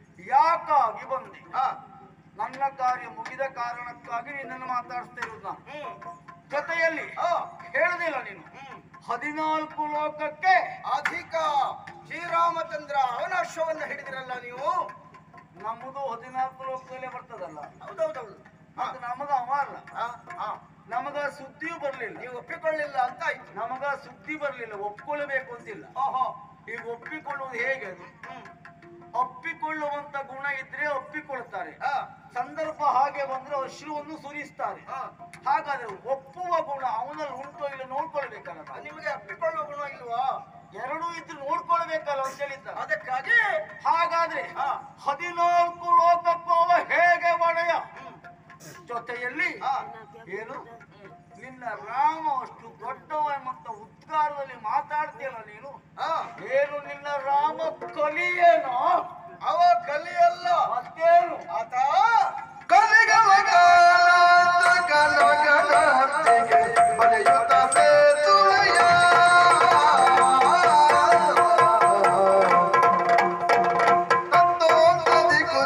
ಯಾಕಾಗಿ ಬಂದೆ ಹಾ ನನ್ನ ಕಾರ್ಯ ಮುಗಿದ ಕಾರಣಕ್ಕಾಗಿ ನಿನ್ನನ್ನು ಮಾತಾಡಿಸ್ತಾ ಇರೋದು ನಾನು ಹ್ಮ್ ಜೊತೆಯಲ್ಲಿ ಹಾ ಹೇಳುದಿಲ್ಲ ನೀನು ಹ್ಮ್ ಹದಿನಾಲ್ಕು ಲೋಕಕ್ಕೆ ಅಧಿಕ ಶ್ರೀರಾಮಚಂದ್ರ ಅವನ ಅಶ್ವವನ್ನು ಹಿಡಿದಿರಲ್ಲ ನೀವು ನಮ್ಮದು ಹದಿನಾಲ್ಕು ಲೋಕದಲ್ಲೇ ಬರ್ತದಲ್ಲ ಹೌದೌದೌದು ಹಾ ಅದು ನಮಗ ಅವ ಅಲ್ಲ ಹಾ ಹಾ ನಮಗ ಸುದ್ದಿಯೂ ಬರ್ಲಿಲ್ಲ ನೀವು ಒಪ್ಪಿಕೊಳ್ಳಿಲ್ಲ ಅಂತ ಆಯ್ತು ನಮಗ ಸುದ್ದಿ ಬರ್ಲಿಲ್ಲ ಒಪ್ಕೊಳ್ಬೇಕು ಅಂತಿಲ್ಲ ಓಹೋ ಈಗ ಒಪ್ಪಿಕೊಳ್ಳುವುದು ಹೇಗೆ ಅದು ಹ್ಮ್ ಒಪ್ಪಿಕೊಳ್ಳುವಂತ ಗುಣ ಇದ್ರೆ ಒಪ್ಪಿಕೊಳ್ತಾರೆ ಹಾ ಸಂದರ್ಭ ಹಾಗೆ ಬಂದ್ರೆ ಅಶ್ರುವನ್ನು ಸುರಿಸ್ತಾರೆ ಹಾ ಹಾಗಾದ್ರೆ ಒಪ್ಪುವ ಗುಣ ಅವನಲ್ಲಿ ಉಂಟೋ ಇಲ್ಲ ನೋಡ್ಕೊಳ್ಬೇಕಲ್ಲ ನಾವು. ನಿಮಗೆ ಅಪ್ಪಿಕೊಳ್ಳುವ ಗುಣ ಇಲ್ವಾ ಎರಡೂ ಇದ್ರು ನೋಡ್ಕೊಳ್ಬೇಕಲ್ಲ ಅಂತ ಹೇಳಿದ್ದಾರೆ ಅದಕ್ಕಾಗಿ ಹಾಗಾದ್ರೆ ಹಾ. ಹದಿನಾಲ್ಕು ಲೋಕಕ್ಕೂ ಅವ ಹೇಗೆ ಒಡೆಯ ಜೊತೆಯಲ್ಲಿ ಹಾ ಏನು ನಿನ್ನ ರಾಮ ಅಷ್ಟು ದೊಡ್ಡವ ಎಂಬಂತ ಉದ್ಗಾರದಲ್ಲಿ ಮಾತಾಡ್ತೀಯಲ್ಲ ನೀನು ಹಾ ಏನು ನಿನ್ನ ರಾಮ ಕಲಿಯೇನೋ ಅವ ಕಲಿಯಲ್ಲ ಮತ್ತೇನು ಆತ ಕಲಿಗಳ ಕಾಲ ಕಲಗಳ ಹತ್ತಿಗೆ ಬರೆಯುತ್ತ ಸೇತುವೆಯ ತತ್ತೋಂತ ದಿಕ್ಕು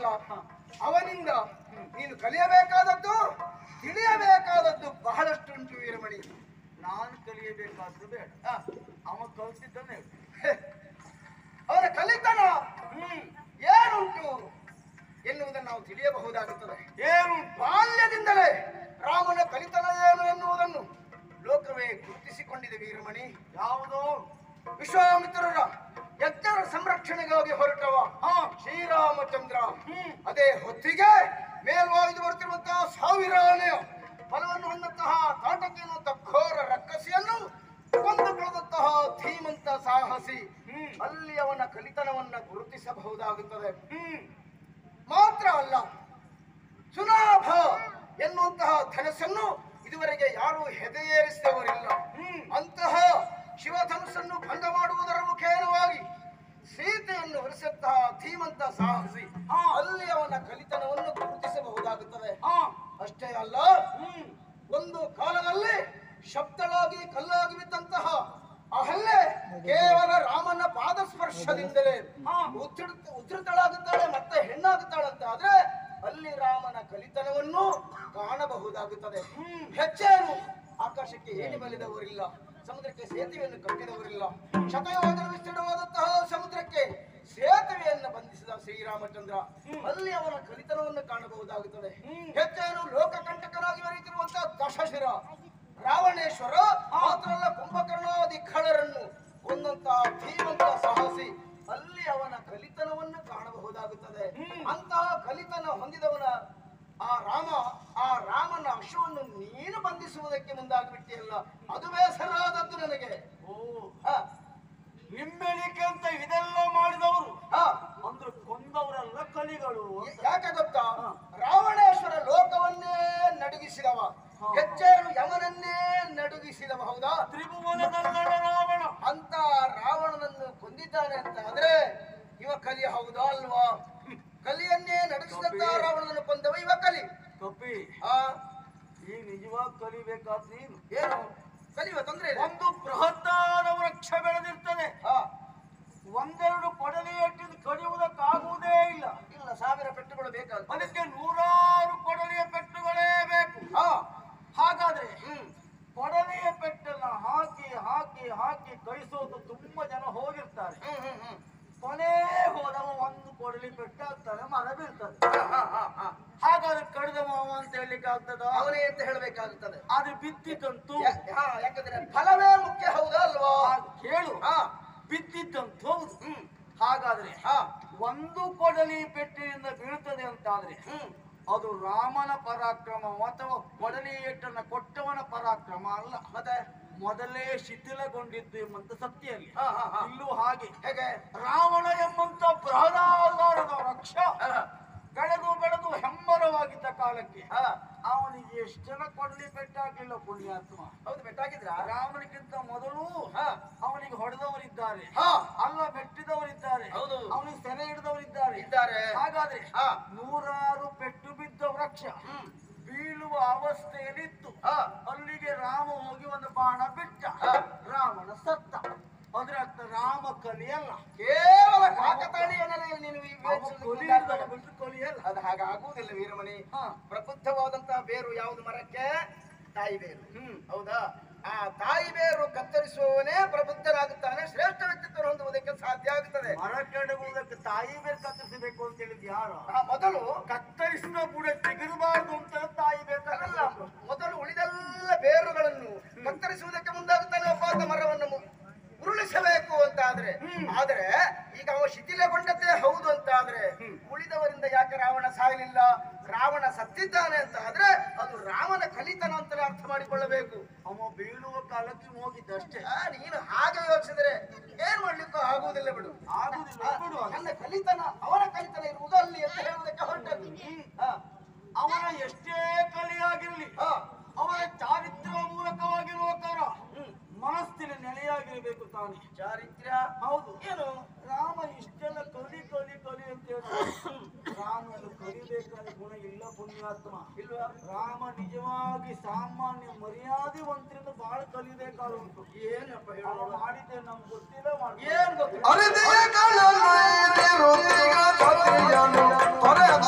ಅಲ್ಲ ಅವನಿಂದ ನೀನು ಕಲಿಯಬೇಕಾದದ್ದು ತಿಳಿಯಬೇಕಾದದ್ದು ಬಹಳಷ್ಟುಂಟು ವೀರಮಣಿ ನಾನು ಕಲಿಯಬೇಕಾದ್ದು ಬೇಡ ಹ. ಅವ ಕಲ್ತಿದ್ದಾನೆ ಅವನ ಕಲಿತನ ಏನುಂಟು ಎನ್ನುವುದನ್ನು ನಾವು ತಿಳಿಯಬಹುದಾಗುತ್ತದೆ ಏನು ಬಾಲ್ಯದಿಂದಲೇ ರಾಮನ ಕಲಿತನ ಏನು ಎನ್ನುವುದನ್ನು ಲೋಕವೇ ಗುರುತಿಸಿಕೊಂಡಿದೆ ವೀರಮಣಿ ಯಾವುದೋ ವಿಶ್ವಾಮಿತ್ರರ ಯಜ್ಞರ ಸಂರಕ್ಷಣೆಗಾಗಿ ಹೊರಟವ ಹಾ ಶ್ರೀರಾಮಚಂದ್ರ ಅದೇ ಹೊತ್ತಿಗೆ ಮೇಲ್ವಾಯ್ದು ಬರುತ್ತಿರುವಂತಹ ಸಾವಿರ ಆನೆಯ ಫಲವನ್ನು ಹೊಂದಂತಹ ತಾಟಕಿ ಎನ್ನುವಂತಹ ಘೋರ ರಕ್ಕಸಿಯನ್ನು ಕೊಂದುಕೊಳ್ಳದಂತಹ ಧೀಮಂತ ಸಾಹಸಿ ಅಲ್ಲಿ ಅವನ ಕಲಿತನವನ್ನ ಗುರುತಿಸಬಹುದಾಗುತ್ತದೆ ಮಾತ್ರ ಅಲ್ಲ ಸುನಾಭ ಎನ್ನುವಂತಹ ಧನಸ್ಸನ್ನು ಇದುವರೆಗೆ ಯಾರೂ ಹೆದೆಯೇರಿಸಿದವರಿಲ್ಲ ಅಂತಹ ಶಿವಧನಸ್ಸನ್ನು ಭಂಗ ಮಾಡುವುದರ ಮುಖೇನವಾಗಿ ಸೀತೆಯನ್ನು ಉರಿಸಂತಹ ಧೀಮಂತ ಸಾಹಸಿ ಅಲ್ಲಿ ಅವನ ಕಲಿತನವನ್ನು ಗುರುತಿಸಬಹುದಾಗುತ್ತದೆ ಅಷ್ಟೇ ಅಲ್ಲ ಒಂದು ಕಾಲದಲ್ಲಿ ಶಬ್ದಳಾಗಿ ಕಲ್ಲಾಗಿ ಬಿದ್ದಂತಹ ಅಹಲ್ಯೆ ಕೇವಲ ರಾಮನ ಪಾದ ಸ್ಪರ್ಶದಿಂದಲೇ ಉದ್ಧೃತ ಉದ್ಧೃತಳಾಗುತ್ತಾಳೆ ಮತ್ತೆ ಹೆಣ್ಣಾಗುತ್ತಾಳೆ ಅಂತ ಆದ್ರೆ ಅಲ್ಲಿ ರಾಮನ ಕಲಿತನವನ್ನು ಕಾಣಬಹುದಾಗುತ್ತದೆ ಹೆಚ್ಚೇನು ಆಕಾಶಕ್ಕೆ ಏಣಿ ಬಲಿದವರಿಲ್ಲ ಸಮುದ್ರಕ್ಕೆ ಸೇತುವೆಯನ್ನು ಕಟ್ಟಿದವರಿಲ್ಲ ಶತಯೋಜನ ವಿಸ್ತೀರ್ಣವಾದಂತಹ ಸಮುದ್ರಕ್ಕೆ ಸೇತುವೆಯನ್ನು ಬಂಧಿಸಿದ ಶ್ರೀರಾಮಚಂದ್ರ ಅಲ್ಲಿ ಅವನ ಕಲಿತನವನ್ನು ಕಾಣಬಹುದಾಗುತ್ತದೆ ಹೆಚ್ಚೇನು ಲೋಕಕಂಟಕನಾಗಿ ಮೆರೆಯುತ್ತಿರುವಂತಹ ದಶಶಿರ ರಾವಣೇಶ್ವರ ಮಾತ್ರ ಅಲ್ಲ ಕುಂಭಕರ್ಣಾದಿ ಖಳರನ್ನು ಕೊಂದಂತಹ ಧೀಮಂತ ಸಾಹಸಿ ಅಲ್ಲಿ ಅವನ ಕಲಿತನವನ್ನು ಕಾಣಬಹುದಾಗುತ್ತದೆ ಅಂತಹ ಕಲಿತನ ಹೊಂದಿದವನ ಆ ರಾಮ ಆ ರಾಮನ ಅಶ್ವವನ್ನು ನೀನು ಬಂಧಿಸುವುದಕ್ಕೆ ಮುಂದಾಗ್ಬಿಟ್ಟಿಯಲ್ಲ ಅದು ಬೇಸರಾದದ್ದು ನನಗೆ ಓ ಹ, ನಿಮ್ಮೆಳಿಕೆ ಅಂತ ಇದೆಲ್ಲ ಮಾಡಿದವರು ಹ. ಅಂದ್ರೆ ಕೊಂದವರೆಲ್ಲ ಕಲಿಗಳು ಅಂತ. ಯಾಕೆ ಗೊತ್ತಾ ರಾವಣೇಶ್ವರ ಲೋಕವನ್ನೇ ನಡುಗಿಸಿದವ ಹೆಚ್ಚೇನು ಯಮನನ್ನೇ ನಡುಗಿಸಿದವ ಹೌದಾ ತ್ರಿಭುವನದಲ್ಲಡ ರಾವಣ ಅಂತ ರಾವಣನನ್ನು ಕೊಂದಿದ್ದಾನೆ ಅಂತ ಆದ್ರೆ ಇವ ಕಲಿ ಹೌದಾ ಅಲ್ವಾ ಕಲಿಯನ್ನೇ ನಡುಗಿಸಿದಂತ ರಾವಣನನ್ನು ಕೊಂದವ ಇವ ಕಲಿ ಕಪಿ ಆ ಈ ನಿಜವಾಗಿ ಕಲಿಬೇಕಾದ ನೀನು ಏನು ಕಲಿಯುವ ತೊಂದ್ರೆ ಇಲ್ಲ ಒಂದು ಬೃಹತ್ತಾದ ವೃಕ್ಷ ಬೆಳೆದಿರ್ತದೆ ಆ, ಒಂದೆರಡು ಕೊಡಲಿ ಎಟ್ಟಿದ್ದು ಕಡಿಯುವುದಕ್ಕಾಗುವುದೇ ಇಲ್ಲ ಇಲ್ಲ ಸಾವಿರ ಪೆಟ್ಟುಗಳು ಬೇಕಾಗ್ತದೆ ಅದಕ್ಕೆ ನೂರಾರು ಕೊಡಲಿಯ ಪೆಟ್ಟುಗಳೇ ಬೇಕು ಹಾ ಹಾಗಾದ್ರೆ ಹ್ಮ್ ಕೊಡಲಿಯ ಪೆಟ್ಟನ್ನ ಹಾಕಿ ಹಾಕಿ ಹಾಕಿ ಕಳಿಸೋದು ತುಂಬಾ ಜನ ಹೋಗಿರ್ತಾರೆ ಹ್ಮ್ ಹ್ಮ್ ಹ್ಮ್ ಕೊನೆ ಹೋದವ ಒಂದು ಕೊಡಲಿ ಪೆಟ್ಟು ಹಾಕ್ತಾನೆ ಮರ ಬೀಳ್ತದೆ ಹಾ, ಹಾ, ಹಾ, ಹಾ. ಹಾಗಾದ್ರೆ ಕಡಿದ ಮಾವ ಅಂತ ಹೇಳಲಿಕ್ಕೆ ಆಗ್ತದ ಅವನೇ ಅಂತ ಹೇಳಬೇಕಾಗುತ್ತದೆ ಅದು ಬಿದ್ದಿದ್ದಂತೂ ಹಾ ಯಾಕಂದ್ರೆ ಫಲವೇ ಮುಖ್ಯ ಹೌದಾ ಅಲ್ವಾ ಹಾಗ್ ಕೇಳು ಹಾ ಬಿದ್ದಿದ್ದಂತೂ ಹೌದು ಹ್ಮ್ ಹಾಗಾದ್ರೆ ಹಾ ಒಂದು ಕೊಡಲಿ ಪೆಟ್ಟಿನಿಂದ ಬೀಳುತ್ತದೆ ಅಂತಾದ್ರೆ ಹ್ಮ್ ಅದು ರಾಮನ ಪರಾಕ್ರಮ ಅಥವಾ ಕೊಡಲಿ ಏಟನ್ನ ಕೊಟ್ಟವನ ಪರಾಕ್ರಮ ಅಲ್ಲ ಮತ್ತೆ ಮೊದಲೇ ಶಿಥಿಲಗೊಂಡಿದ್ದು ಎಂಬಂತ ಸತ್ಯಲ್ಲಿ ಹಾ ಹಾ ಹಾ ಇಲ್ಲೂ ಹಾಗೆ ಹೇಗೆ ರಾವಣ ಎಂಬಂತ ಬೃಹದಾಕಾರದ ವೃಕ್ಷ ಹಾ, ಬೆಳೆದು ಬೆಳೆದು ಹೆಮ್ಮರವಾಗಿದ್ದ ಕಾಲಕ್ಕೆ ಹಾ ಅವನಿಗೆ ಎಷ್ಟು ಜನ ಕೊಡಲಿ ಪೆಟ್ಟಾಗಿಲ್ಲ ಪುಣ್ಯಾತ್ಮ ಹೌದು ಬೆಟ್ಟಾಗಿದ್ರಾ ರಾವಣಕ್ಕಿಂತ ಮೊದಲು ಹಾ ಅವನಿಗೆ ಹೊಡೆದವರಿದ್ದಾರೆ ಹಾ ಅಲ್ಲ ಮೆಟ್ಟಿದವರಿದ್ದಾರೆ ಹೌದು. ಅವನಿಗೆ ಸೆರೆ ಹಿಡಿದವರಿದ್ದಾರೆ ಇದ್ದಾರೆ ಹಾಗಾದ್ರೆ ಹಾ ನೂರಾರು ಪೆಟ್ಟು ಬಿದ್ದ ವೃಕ್ಷ ಹ್ಮ್ ಬೀಳುವ ಅವಸ್ಥೆಯಲ್ಲಿತ್ತು ಹಾ ಅಲ್ಲಿಗೆ ರಾಮ ಹೋಗಿ ಒಂದು ಬಾಣ ಬಿಟ್ಟ ಹಾ. ರಾವಣ ಸತ್ತ ಅದ್ರ ಅರ್ಥ ರಾಮ ಕಲಿಯಲ್ಲ ಕೇವಲ ಕಾಕತಾಳೀಯ ನೆಲೆಯಲ್ಲಿ ನೀನು ಈ ಅವ ವಿವೇಚಿಸುವುದಕ್ಕೆ ಕಲಿ ಮುಂದಾಗ್ತದೆ. ಬಿಟ್ಟು ಕಲಿಯಲ್ಲ ಅದು ಹಾಗೆ ಆಗುವುದಿಲ್ಲ ವೀರಮಣಿ ಹಾ. ಪ್ರಬುದ್ಧವಾದಂತಹ ಬೇರು ಯಾವುದು ಮರಕ್ಕೆ ತಾಯಿ ಬೇರು ಹ್ಮ್. ಹೌದಾ ಆ ತಾಯಿ ಬೇರು ಕತ್ತರಿಸುವವನೇ ಪ್ರಬುದ್ಧರಾಗುತ್ತಾನೆ ಶ್ರೇಷ್ಠ ವ್ಯಕ್ತಿತ್ವ ಹೊಂದುವುದಕ್ಕೆ ಸಾಧ್ಯ ಆಗುತ್ತದೆ ಮರ ಕೆಡಗುವುದಕ್ಕೆ ತಾಯಿ ಬೇರೆ ಕತ್ತರಿಸಬೇಕು ಅಂತ ಹೇಳಿದ್ ಯಾರು ಆ ಮೊದಲು ಕತ್ತರಿಸಿದ ಬುಡ ತೆಗೆದಬಾರ್ದು ಅಂತ ತಾಯಿ ಬೇಕಾಗಲ್ಲ ಅಲ್ಲ ಮೊದಲು ಉಳಿದೆಲ್ಲ ಬೇರುಗಳನ್ನು ಕತ್ತರಿಸುವುದಕ್ಕೆ ಮುಂದಾಗುತ್ತಾನೆ ಒಬ್ಬ ಆತ ಮರವನ್ನು ಮು- ಉರುಳಿಸಬೇಕು ಅಂತ ಆದ್ರೆ ಆದ್ರೆ ಈಗ ಅವ ಶಿಥಿಲಗೊಂಡದ್ದೇ ಹೌದು ಅಂತ ಆದ್ರೆ ಉಳಿದವರಿಂದ ಯಾಕೆ ರಾವಣ ಸಾಯಲಿಲ್ಲ ರಾವಣ ಸತ್ತಿದ್ದಾನೆ ಅಂತ ಆದ್ರೆ ಅದು ರಾಮನ ಕಲಿತನ ಅಂತಲೇ ಅರ್ಥ ಮಾಡಿಕೊಳ್ಳಬೇಕು ಅವ ಬೀಳುವ ಕಾಲಕ್ಕೆ ಹೋಗಿದ್ದಷ್ಟೇ ಆ, ನೀನು ಹಾಗೆ ಯೋಚಿಸಿದ್ರೆ ಏನ್ ಮಾಡ್ಲಿಕ್ಕೂ ಆಗುವುದಿಲ್ಲ ಬಿಡು ಆಗುದಿಲ್ಲ ಬಿಡು ಅದು. ನನ್ನ ಕಲಿತನ ಅವನ ಕಲಿತನ ಇರುವುದು ಅಲ್ಲಿ ಅಂತ ಹೇಳುವುದಕ್ಕೆ ಹೊರಟದ್ದು ಹಾ, ಅವನ ಎಷ್ಟೇ ಕಲಿಯಾಗಿರ್ಲಿ ಹಾ, ಅವನ ಚಾರಿತ್ರ್ಯ ಮೂಲಕವಾಗಿರುವ ಕಾರ ಮನಸ್ಸಿನ ನೆಲೆಯಾಗಿರ್ಬೇಕು ತಾನೆ ಚಾರಿತ್ರ್ಯ ಹೌದು ಏನು ರಾಮ ಇಷ್ಟೆಲ್ಲ ಕಲಿ ಕಲಿ ಕಲಿ ಅಂತ ಹೇಳ್ತಾರೆ ರಾಮನು ಕಲಿಬೇಕಾದ ಗುಣ ಇಲ್ಲ ಪುಣ್ಯಾತ್ಮ ಇಲ್ವಾ ರಾಮ ನಿಜವಾಗಿ ಸಾಮಾನ್ಯ ಮರ್ಯಾದೆವಂತರಿಂದ ಬಹಳ ಕಲಿಬೇಕಾದ ಉಂಟು ಏನಪ್ಪ ಅವ ಹೇಳೋಣ ಮಾಡಿದ್ದೆ ನಮ್ಗೆ ಗೊತ್ತಿಲ್ಲ ಮಾಡ್ತಾರೆ ಏನ್ ಗೊತ್ತಿಲ್ಲ ಅರಿದೆಯ ಕಳಲು ಎದಿರುತ್ತಿಗ ಛತ್ರಿಯನು ತೊರೆದ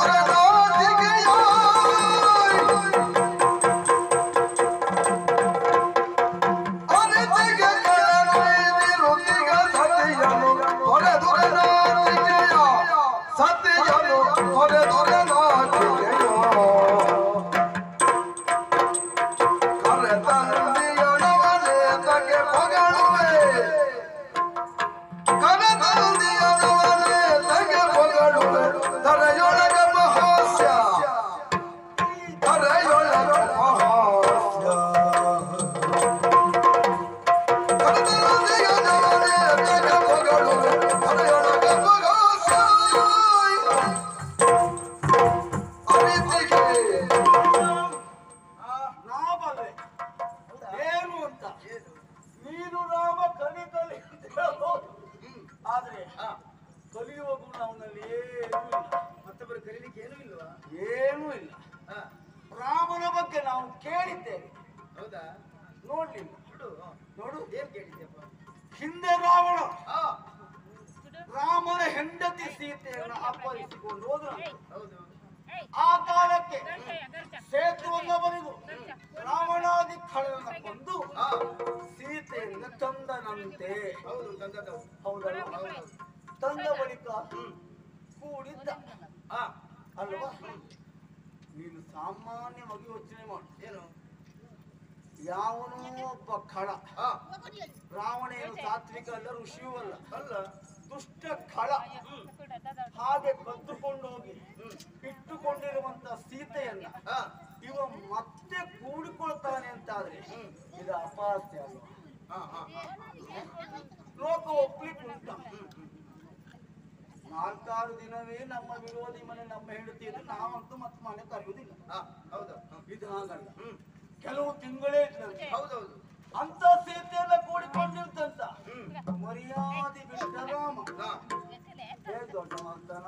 ಕರೀಲಿಕ್ಕೆ ಏನೂ ಇಲ್ವಾ ಏನೂ ಇಲ್ಲ ಹಾ ರಾಮನ ಬಗ್ಗೆ ನಾವು ಕೇಳಿದ್ದೇವೆ ಹೌದಾ ನೋಡ್ಲಿಲ್ಲ ನೋಡು ಹಾ. ನೋಡು ಏನ್ ಕೇಳಿದ್ಯಪ್ಪ ಹಿಂದೆ ರಾವಣ ಹಾ ರಾಮನ ಹೆಂಡತಿ ಸೀತೆಯನ್ನು ಅಪಹರಿಸಿಕೊಂಡು ಹೋದ್ರು ಹೌದು ಆ ಕಾಲಕ್ಕೆ ಸೇತುವನ್ನು ಬರೆದು ರಾವಣಾದಿ ಖಳನ ಕೊಂದು ಹಾ ಸೀತೆಯನ್ನು ತಂದನಂತೆ ಹೌದು ತಂದದ್ದು ಹೌದಲ್ಲ ಹೌದು ತಂದ ಬಳಿಕ ಕೂಡಿದ್ದ ಹಾ ಅಲ್ವಾ ನೀನು ಸಾಮಾನ್ಯವಾಗಿ ಯೋಚನೆ ಮಾಡು ಏನು ಯಾವನೋ ಒಬ್ಬ ಖಳ ಹಾ ರಾವಣ ಏನು ಸಾತ್ವಿಕ ಅಲ್ಲ ಋಷಿಯೂ ಅಲ್ಲ ಅಲ್ಲ ದುಷ್ಟ ಖಳ ಹಾಗೆ ಕದ್ದುಕೊಂಡು ಹೋಗಿ ಇಟ್ಟುಕೊಂಡಿರುವಂತ ಸೀತೆಯನ್ನ ಹಾ ಇವ ಮತ್ತೆ ಕೂಡಿಕೊಳ್ತಾನೆ ಅಂತಾದ್ರೆ ಇದು ಅಪಹಾಸ್ಯ ಅಲ್ವಾ ಹಾ ಹಾ ಲೋಕ ಒಪ್ಲಿಕ್ಕೆ ಉಂಟ ನಾಲ್ಕಾರು ದಿನವೇ ನಮ್ಮ ವಿರೋಧಿ ಮನೆ ನಮ್ಮ ಹೆಂಡತಿ ಇದ್ರೆ ನಾವಂತೂ ಮತ್ತೆ ಮನೆ ಕರೆಯುವುದಿಲ್ಲ ಹಾ ಹೌದು ಹಾ. ಇದು ಹಾಗಲ್ಲ ಕೆಲವು ತಿಂಗಳೇ ಇದ್ದಂತೆ ಹೌದೌದು ಅಂತ ಸೀತೆಯನ್ನ ಕೂಡಿಕೊಂಡಿರ್ತಂತ ಮರ್ಯಾದೆ ಬಿಟ್ಟ ರಾಮ ಹಾ ಏ ದೊಡ್ಡವಂತನ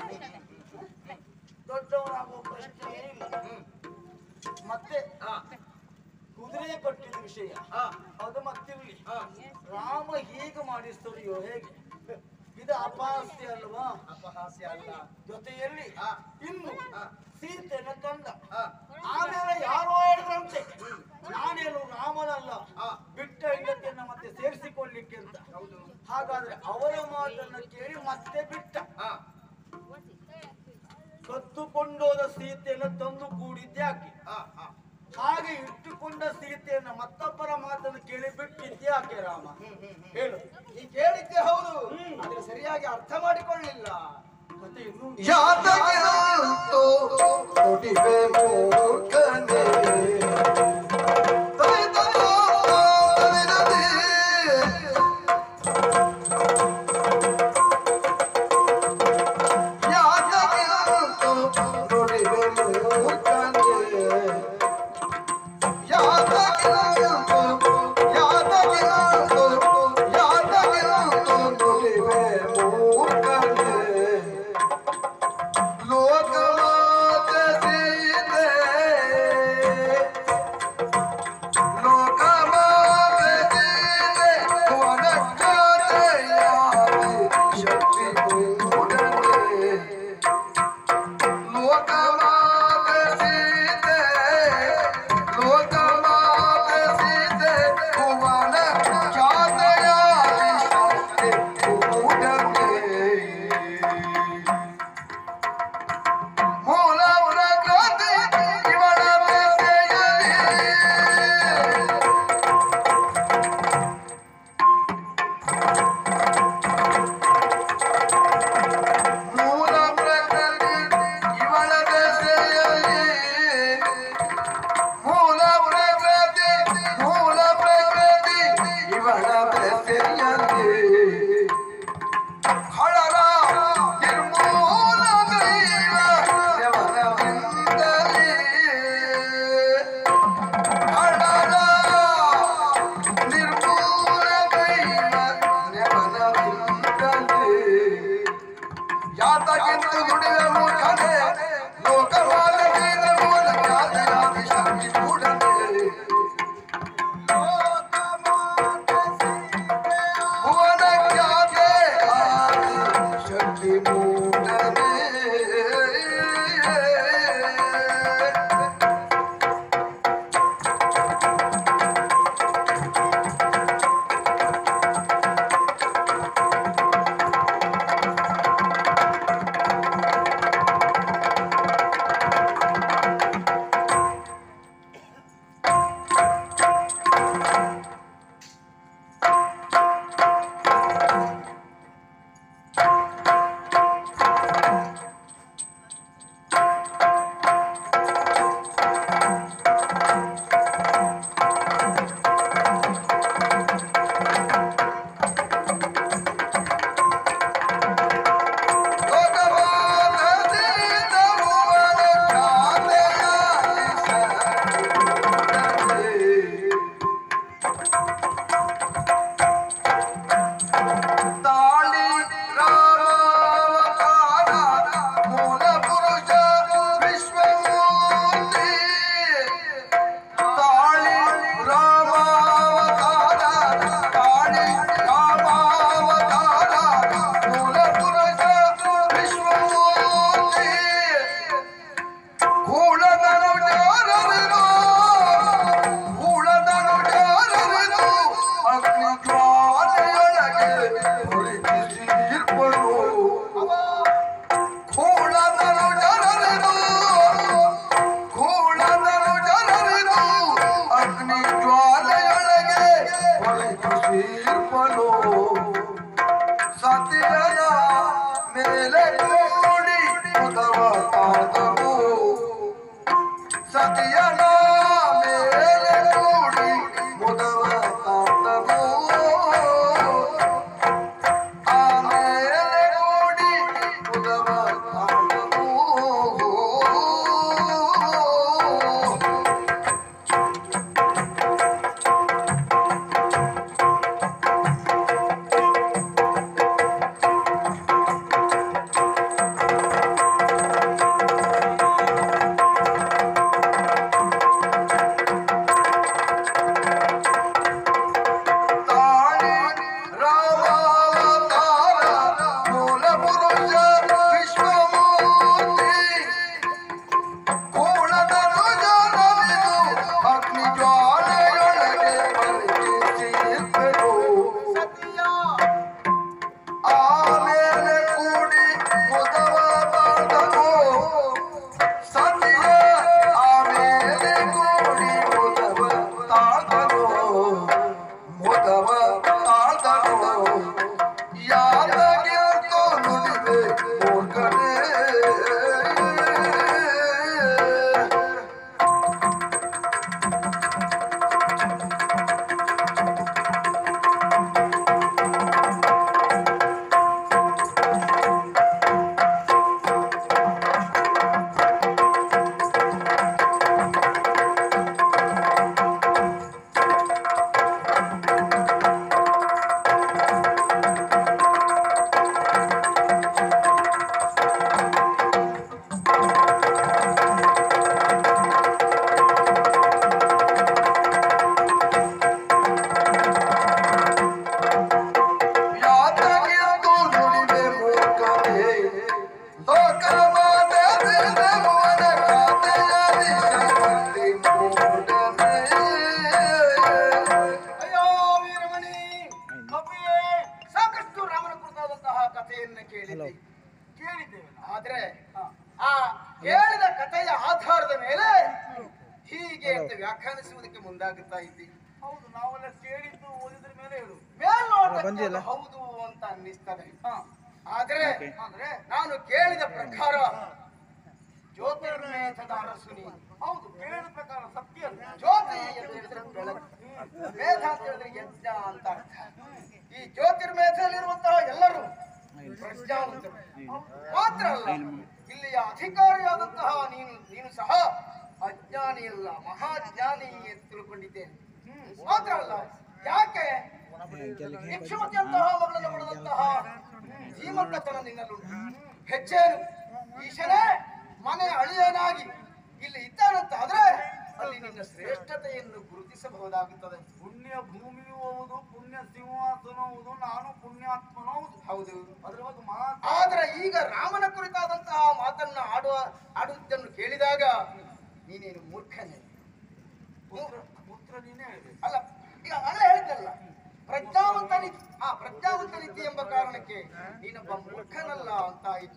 ದೊಡ್ಡವನಾಗುವ ಪ್ರಶ್ನೆ ಇಲ್ಲ ಮತ್ತೆ ಹಾ ಕುದುರೆ ಕಟ್ಟಿದ ವಿಷಯ ಹಾ ಅದು ಮತ್ತಿರಲಿ ಹಾ ರಾಮ ಹೀಗೆ ಮಾಡಿಸ್ತದೆಯೋ ಹೇಗೆ ಇದು ಅಪಹಾಸ್ಯ ಅಲ್ವಾ ಅಪಹಾಸ್ಯ ಅಲ್ಲ ಜೊತೆಯಲ್ಲಿ ಹಾ. ಇನ್ನು ಹಾ. ಸೀತೆನ ಕಂದ ಹಾ ಆಮೇಲೆ ಯಾರೋ ಹೇಳಿದ್ರಂತೆ ನಾನೇನು ರಾಮನಲ್ಲ ಹಾ. ಬಿಟ್ಟ ಹೆಂಡತಿಯನ್ನ ಮತ್ತೆ ಸೇರಿಸಿಕೊಳ್ಳಿಕ್ಕೆ ಅಂತ ಹೌದು ಹಾಗಾದ್ರೆ ಅವರ ಮಾತನ್ನ ಕೇಳಿ ಮತ್ತೆ ಬಿಟ್ಟ ಹಾ ಕದ್ದುಕೊಂಡೋದ ಸೀತೆಯನ್ನು ತಂದು ಕೂಡಿದ್ಯಾಕೆ ಹಾ ಹಾ ಹಾಗೆ ಇಟ್ಟುಕೊಂಡ ಸೀತೆಯನ್ನ ಮತ್ತೊಬ್ಬರ ಮಾತನ್ನು ಕೇಳಿ ಬಿಟ್ಟಿದ್ಯಾಕೆ ರಾಮ ಹೇಳು ಈ ಕೇಳಿದ್ದೆ ಹೌದು ಆದ್ರೆ ಸರಿಯಾಗಿ ಅರ್ಥ ಮಾಡಿಕೊಳ್ಳಿಲ್ಲ ಕತೆ ಇನ್ನೂ ಯಾತಗಿರಂತೂ ನುಡಿವೆ ಮೂರ್ಖನೇ ದೈವವೋ ತವಿರದೆ. ಯಾತಗಿರಂತೂ ನುಡಿವೆ ಮೂರ್ಖನೇ ಯಾತಗಿರಂತೂ ಯಾತಗಿರಂತೂ ಯಾತಗಿರಂತೂ ನುಡಿವೆ ಮೂರ್ಖನೇ ಲೋಕಮಾತಸಿದೆ ಲೋಕಮಾತಸಿದೆ ವನಕ್ಕತೆಯಾಗಿ ಶಕ್ತಿ ಮೂಡನೆ ಲೋಕಮಾತಸಿದೆ ಎಂದು ವ್ಯಾಖ್ಯಾನಿಸುವುದಕ್ಕೆ ಮುಂದಾಗುತ್ತಾ ಇದ್ದಿ ಹೌದು ನಾವೆಲ್ಲ ಕೇಳಿದ್ದು ಓದಿದ್ರ ಮೇಲೆ ಹೇಳು ಮೇಲ್ನೋಟಕ್ಕೆ ಬಂದಿಲ್ಲ? ಅದು ಹೌದು ಅಂತ ಅನ್ನಿಸ್ತದೆ ಹಾ ಆದ್ರೆ Okay. ಅಂದ್ರೆ ನಾನು ಕೇಳಿದ ಪ್ರಕಾರ ಜ್ಯೋತಿರ್ಮೇಧದ ಅರಸು ನೀನು ಹೌದು ಕೇಳಿದ ಪ್ರಕಾರ ಸತ್ಯ ಅಲ್ಲ. ಜ್ಯೋತಿ ಎಂದು ಹೇಳಿದ್ರೆ ಬೆಳಕು ಮೇಧ ಅಂತ ಹೇಳಿದ್ರೆ ಯಜ್ಞ ಅಂತ ಅರ್ಥ ಈ ಜ್ಯೋತಿರ್ಮೇಧದಲ್ಲಿರುವಂತಹ ಎಲ್ಲರೂ ಪ್ರಜ್ಞಾವಂತರು ಮಾತ್ರ ಅಲ್ಲ ಇಲ್ಲಿಯ ಅಧಿಕಾರಿಯಾದಂತಹ ನೀನು ನೀನು ಸಹ ಅಜ್ಞಾನಿ ಅಲ್ಲ ಮಹಾಜ್ಞಾನಿ ಎಂದು ತಿಳ್ಕೊಂಡಿದ್ದೇನೆ ಮಾತ್ರ ಅಲ್ಲ ಯಾಕೆ ಇಕ್ಷಮತಿಯಂತಹ ಮಗಳನ್ನು ಪಡೆದಂತಹ ಧೀಮಂತತನ ನಿನ್ನಲ್ಲುಂಟು ಹೆಚ್ಚೇನು ಈಶನೇ ಮನೆ ಅಳಿಯನಾಗಿ ಇಲ್ಲಿ ಇದ್ದಾನಂತಾದ್ರೆ ಅಲ್ಲಿ ನಿನ್ನ ಶ್ರೇಷ್ಠತೆಯನ್ನು ಗುರುತಿಸಬಹುದಾಗುತ್ತದೆ ಪುಣ್ಯ ಭೂಮಿಯೂ ಹೌದು ಪುಣ್ಯ ಸಿಂಹಾಸನ ಹೌದು ನಾನು ಪುಣ್ಯಾತ್ಮನೂ ಹೌದು ಹೌದು ಅದ್ರ ಬಗ್ಗೆ ಮಾತು ಆದ್ರೆ ಈಗ ರಾಮನ ಕುರಿತಾದಂತಹ ಮಾತನ್ನ ಆಡುವ ಆಡುವುದನ್ನು ಕೇಳಿದಾಗ ನೀನೇನು ಮೂರ್ಖನೇ ಪುತ್ರ ಪುತ್ರ ನೀನೇ ಹೇಳ್ಬೇಕು ಅಲ್ಲ ಈಗ ಅಲ್ಲೇ ಹೇಳಿದ್ದಲ್ಲ ಪ್ರಜ್ಞಾವಂತ ನೀತಿ ಆ ಪ್ರಜ್ಞಾವಂತ ನೀತಿ ಎಂಬ ಕಾರಣಕ್ಕೆ ನೀನೊಬ್ಬ ಮೂರ್ಖನಲ್ಲ ಅಂತ ಆಯಿತು